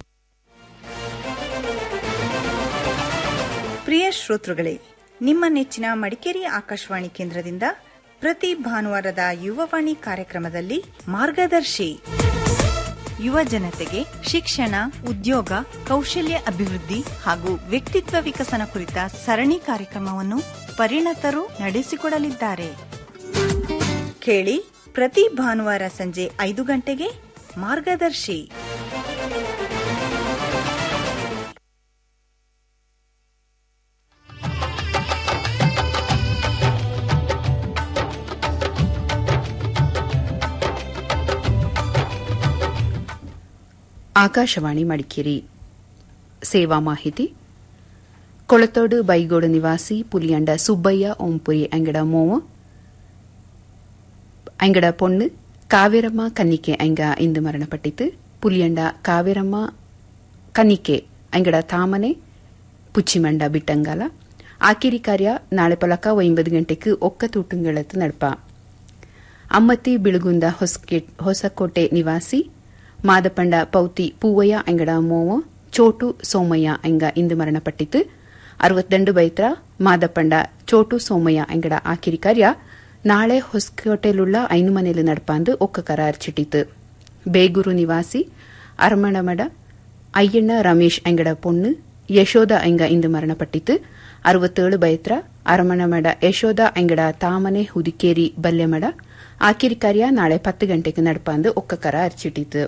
ಪ್ರಿಯ ಶ್ರೋತೃಗಳೇ ನಿಮ್ಮ ನೆಚ್ಚಿನ ಮಡಿಕೇರಿ ಆಕಾಶವಾಣಿ ಕೇಂದ್ರದಿಂದ ಪ್ರತಿ ಭಾನುವಾರದ ಯುವವಾಣಿ ಕಾರ್ಯಕ್ರಮದಲ್ಲಿ ಮಾರ್ಗದರ್ಶಿ ಯುವ ಜನತೆಗೆ ಶಿಕ್ಷಣ ಉದ್ಯೋಗ ಕೌಶಲ್ಯ ಅಭಿವೃದ್ಧಿ ಹಾಗೂ ವ್ಯಕ್ತಿತ್ವ ವಿಕಸನ ಕುರಿತ ಸರಣಿ ಕಾರ್ಯಕ್ರಮವನ್ನು ಪರಿಣತರು ನಡೆಸಿಕೊಡಲಿದ್ದಾರೆ ಕೇಳಿ ಪ್ರತಿ ಭಾನುವಾರ ಸಂಜೆ ಐದು ಗಂಟೆಗೆ ಮಾರ್ಗದರ್ಶಿ ಆಕಾಶವಾಣಿ ಮಡಿಕೇರಿ ಸೇವಾ ಮಾಹಿತಿ ಕೊಳತೋಡು ಬೈಗೋಡು ನಿವಾಸಿ ಪುಲಿಯಂಡ ಸುಬ್ಬಯ್ಯ ಓಂಪುರಿ ಅಂಗಡ ಮೋವ ಅಂಗಡ பொண்ணு ಕಾವೇರಮ್ಮ ಕನ್ನಿಕೆ ಅಂಗ ಇಂದು ಮರಣಪಟ್ಟಿತು ಪುಲಿಯಂಡ ಕಾವೇರಮ್ಮ ಕನ್ನಿಕೆ ಅಂಗಡ ತಾಮನೆ ಪುಚ್ಚಿಮಂಡ ಬಿಟ್ಟಂಗಾಲ ಆಕಿರಿ ಕಾರ್ಯ ನಾಳೆ ಪಲಕ ಒಂಬತ್ತು ಗಂಟೆಗೆ ಒಕ್ಕ ತೂಟುಂಗಳತ್ತು ನಡಪ ಅಮ್ಮತ್ತಿ ಬಿಳುಗುಂದ ಹೊಸಕೋಟೆ ನಿವಾಸಿ ಮಾದಪಂಡ ಪೌತಿ ಪೂವಯ್ಯ ಅಂಗಡ ಮೋವ ಚೋಟು ಸೋಮಯ್ಯ ಅಂಗ ಇಂದು ಮರಣಪಟ್ಟಿತು ಅರವತ್ತಂಡು ಬೈತ್ರ ಮಾದಪಂಡ ಚೋಟು ಸೋಮಯ್ಯ ಅಂಗಡ ಆಕಿರಿ ಕಾರ್ಯ ನಾಳೆ ಹೊಸಕೋಟೆಲುಳ್ಳ ಐನು ಮನೆಯಲ್ಲಿ ನಡಪಾಂದು ಒಕ್ಕ ಕರ ಅರ್ಚಿಟ್ಟಿತು ಬೇಗೂರು ನಿವಾಸಿ ಅರಮಣಮಡ ಅಯ್ಯಣ್ಣ ರಮೇಶ್ ಅಂಗಡ ಪೊಣ್ಣು ಯಶೋಧ ಅಂಗ ಇಂದು ಮರಣಪಟ್ಟಿತು ಅರವತ್ತೇಳು ಬೈತ್ರ ಅರಮಣಮಡ ಯಶೋಧ ಅಂಗಡ ತಾಮನೆ ಹುದಿಕೇರಿ ಬಲ್ಯಮಡ ಆಕಿರಿ ಕಾರ್ಯ ನಾಳೆ ಪತ್ತು ಗಂಟೆಗೆ ನಡಪಾಂದು ಒಕ್ಕ ಕರ ಅರ್ಚಿಟ್ಟಿತು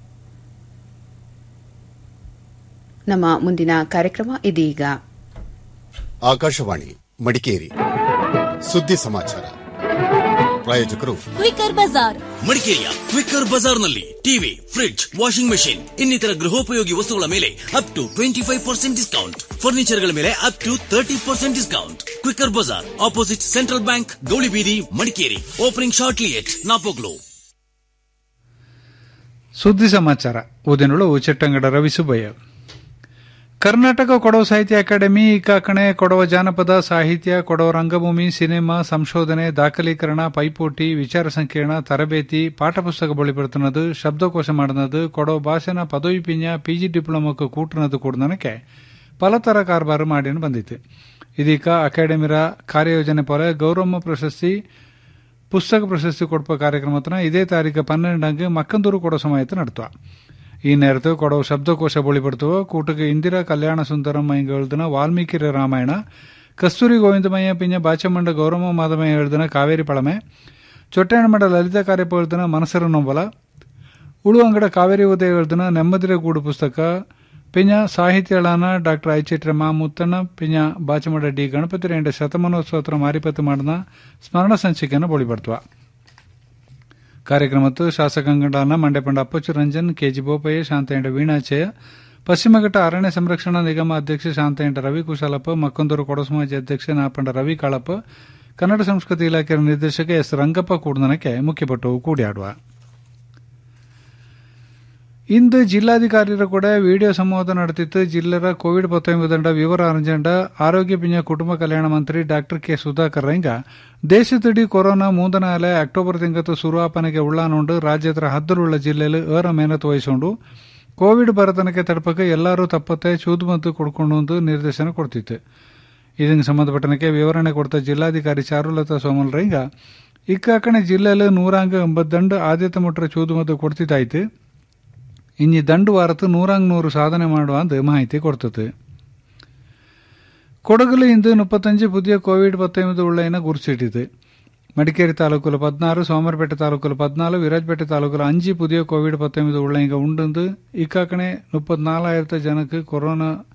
ನಮ್ಮ ಮುಂದಿನ ಕಾರ್ಯಕ್ರಮ ಇದೀಗ ಆಕಾಶವಾಣಿ ಮಡಿಕೇರಿ ಸುದ್ದಿ ಸಮಾಚಾರ ಪ್ರಾಯೋಜಕರು ಕ್ವಿಕರ್ ಬಜಾರ್ ಮಡಿಕೇರಿಯ ಕ್ವಿಕ್ಕರ್ ಬಜಾರ್ನಲ್ಲಿ ಟಿವಿ ಫ್ರಿಡ್ಜ್ ವಾಷಿಂಗ್ ಮೆಷಿನ್ ಇನ್ನಿತರ ಗೃಹೋಪಯೋಗಿ ವಸ್ತುಗಳ ಮೇಲೆ up to twenty five percent discount ಫರ್ನಿಚರ್ಗಳ ಮೇಲೆ up to thirty percent discount quicker bazaar opposite central bank Gowlibeedi Madikeri opening shortly at Napoklu ಸುದ್ದಿ ಸಮಾಚಾರ ಓದಿನಳು ಚಿಟ್ಟಂಗಡ ರವಿ ಸುಬ್ಬಯ್ಯ ಕರ್ನಾಟಕ ಕೊಡವ ಸಾಹಿತ್ಯ ಅಕಾಡೆಮಿ ಈಕಾಕಣೆ ಕೊಡವ ಜಾನಪದ ಸಾಹಿತ್ಯ ಕೊಡವ ರಂಗಭೂಮಿ ಸಿನಿಮಾ ಸಂಶೋಧನೆ ದಾಖಲೀಕರಣ ಪೈಪೋಟಿ ವಿಚಾರ ಸಂಕಿರಣ ತರಬೇತಿ ಪಾಠಪುಸ್ತಕ ಬಳಿಪಡುത്തുന്നത് ಶಬ್ದಕೋಶ ಮಾಡುന്നത് ಕೊಡವ ಭಾಷೆನ ಪದವಿ ಪಿಂಜ ಪಿಜಿ ಡಿಪ್ಲೊಮಕ್ಕೆ ಕೂಟನದು ಕೂಡನಕ್ಕೆ ಪಲತರ ಕಾರ್ಬಾರು ಮಾಡಿ ಬಂದಿತ್ತು ಇದೀಗ ಅಕಾಡೆಮಿರ ಕಾರ್ಯಯೋಜನೆ ಪೊರೆ ಗೌರಮ್ಮ ಪ್ರಶಸ್ತಿ ಪುಸ್ತಕ ಪ್ರಶಸ್ತಿ ಕೊಡುವ ಕಾರ್ಯಕ್ರಮತನ ಇದೇ ತಾರೀಕು ಪನ್ನೆರಡಂಗೆ ಮಕ್ಕಂದೂರು ಕೊಡೋ ಸಮಾಯತ ನಡ್ತುವ ಈ ನೇರತ್ತು ಕೊಡವು ಶಬ್ದಕೋಶ ಬಳಿಪಡ್ತುವ ಕೂಟಕ್ಕೆ ಇಂದಿರಾ ಕಲ್ಯಾಣ ಸುಂದರಮ್ಮ ಹಿಂಗ ಹೇಳ್ದನ ವಾಲ್ಮೀಕಿ ರಾಮಾಯಣ ಕಸ್ತೂರಿ ಗೋವಿಂದಮಯ್ಯ ಪಿಂಜ ಬಾಚಮಂಡ ಗೌರಮ್ಮ ಮಾದಮಯ್ಯ ಹೇಳ್ದನ ಕಾವೇರಿ ಪಳಮೆ ಚೊಟ್ಟೆಹಣ್ಣಮಡ ಲಲಿತಾ ಕಾರ್ಯಪ್ಪ ಹೇಳ್ದನ ಮನಸರ ನೊಂಬಲ ಉಳು ಅಂಗಡ ಕಾವೇರಿ ಉದಯ ಹೇಳ್ದನ ನೆಮ್ಮದಿರ ಗೂಡು ಪುಸ್ತಕ ಪಿಂಜ ಸಾಹಿತ್ಯಳಾನ ಡಾಕ್ಟರ್ ಐಚಿಟ್ರಮ್ಮ ಮುತ್ತಣ್ಣ ಪಿಂಜ ಬಾಚಮಡ ಡಿ ಗಣಪತಿ ರೇಂಡ ಶತಮಾನೋತ್ಸವತ್ರ ಮಾರಿಪತ್ತು ಮಾಡಿದ ಸ್ಮರಣ ಸಂಚಿಕೆಯನ್ನು ಬಳಿಪಡ್ತುವ ಕಾರ್ಯಕ್ರಮತ್ತು ಶಾಸಕಾಂಗಡಾನ ಮಂಡ್ಯಪಂಡ ಅಪ್ಪಚ್ಚು ರಂಜನ್ ಕೆಜಿ ಬೋಪಯ್ಯ ಶಾಂತಯ್ಯ ವೀಣಾಚಯ ಪಶ್ಚಿಮಘಟ್ಟ ಅರಣ್ಯ ಸಂರಕ್ಷಣಾ ನಿಗಮ ಅಧ್ಯಕ್ಷ ಶಾಂತಯ್ಯ ರವಿ ಕುಶಾಲಪ್ಪ ಮಕ್ಕಂದೂರು ಕೊಡಸಮಾಜಿ ಅಧ್ಯಕ್ಷ ನಾಪಂಡ ರವಿ ಕಾಳಪ್ಪ ಕನ್ನಡ ಸಂಸ್ಕೃತಿ ಇಲಾಖೆಯ ನಿರ್ದೇಶಕ ಎಸ್ ರಂಗಪ್ಪ ಕೂಡ್ದನಕ್ಕೆ ಮುಖ್ಯಪಟ್ಟು ಕೂಡಿಯಾಡುವ ಇಂದು ಜಿಲ್ಲಾಧಿಕಾರಿರ ಕೂಡ ವಿಡಿಯೋ ಸಂವಾದ ನಡೆದಿತ್ತು ಜಿಲ್ಲೆರ ಕೋವಿಡ್ ಪತ್ತೊಂಬತ್ತಂಡ ವಿವರ ಅರಂಜಂಡ ಆರೋಗ್ಯ ಪಿಂಜ ಕುಟುಂಬ ಕಲ್ಯಾಣ ಮಂತ್ರಿ ಡಾಕ್ಟರ್ ಕೆ ಸುಧಾಕರ್ ರಂಗ ದೇಶದಡಿ ಕೊರೋನಾ ಮೂಂದನ ಅಲೆ ಅಕ್ಟೋಬರ್ ತಿಂಗತ್ತು ಸುರುವಾಪನೆಗೆ ಉಳ್ಳಾನುಂಡು ರಾಜ್ಯದ ಹದ್ದರುಳ್ಳ ಜಿಲ್ಲೆಯಲ್ಲಿ ಏರ ಮೇನತ್ ವಹಿಸೊಂಡು ಕೋವಿಡ್ ಬರತನಕ್ಕೆ ತಡಪಕ್ಕೆ ಎಲ್ಲರೂ ತಪ್ಪತ್ತೆ ಚೂದುಮದ್ದು ಕೊಡ್ಕೊಂಡು ನಿರ್ದೇಶನ ಕೊಡ್ತಿತ್ತು ಇದಕ್ಕೆ ಸಂಬಂಧಪಟ್ಟನಕ್ಕೆ ವಿವರಣೆ ಕೊಡ್ತ ಜಿಲ್ಲಾಧಿಕಾರಿ ಚಾರುಲತಾ ಸೋಮಲ್ ರಂಗ ಇಕ್ಕಾಕಣೆ ಜಿಲ್ಲೆಯಲ್ಲಿ ನೂರಾಂಗ ಎಂಬತ್ತು ದಂಡ ಆದ್ಯತೆ ಮುಟ್ರ ಚೂದುಮದ್ದು ಕೊಡ್ತಿದ್ದಾಯ್ತು ಇನ್ನಿ ದಂಡು ವಾರತ್ತು ನೂರಾಂಗ್ ನೂರು ಸಾಧನೆ ಮಾಡುವ ಅಂತ ಮಾಹಿತಿ ಕೊಡ್ತದೆ ಕೊಡಗಲು ಇಂದು ಮುಪ್ಪತ್ತಂಜು ಪುದಿಯ ಕೋವಿಡ್ ಪತ್ತೊಂಬತ್ತು ಉಳ್ಳೈನ ಗುರುಸಿಟ್ಟಿತು ಮಡಿಕೇರಿ ತಾಲೂಕುಲು ಪದ್ನಾರು ಸೋಮರಪೇಟೆ ತಾಲೂಕುಲು ಪದ್ನಾಲು ವಿರಾಜಪೇಟೆ ತಾಲೂಕುಲು ಅಂಜಿ ಪುದಿಯ ಕೋವಿಡ್ ಪತ್ತೊಂಬತ್ತು ಉಳ್ಳೈಂಗ ಉಂಡು ಇಕ್ಕಾಕಣೆ ಮುಪ್ಪತ್ನಾಲಾಯಿರತ್ತು ಜನಕ್ಕೆ ಕೊರೋನಾ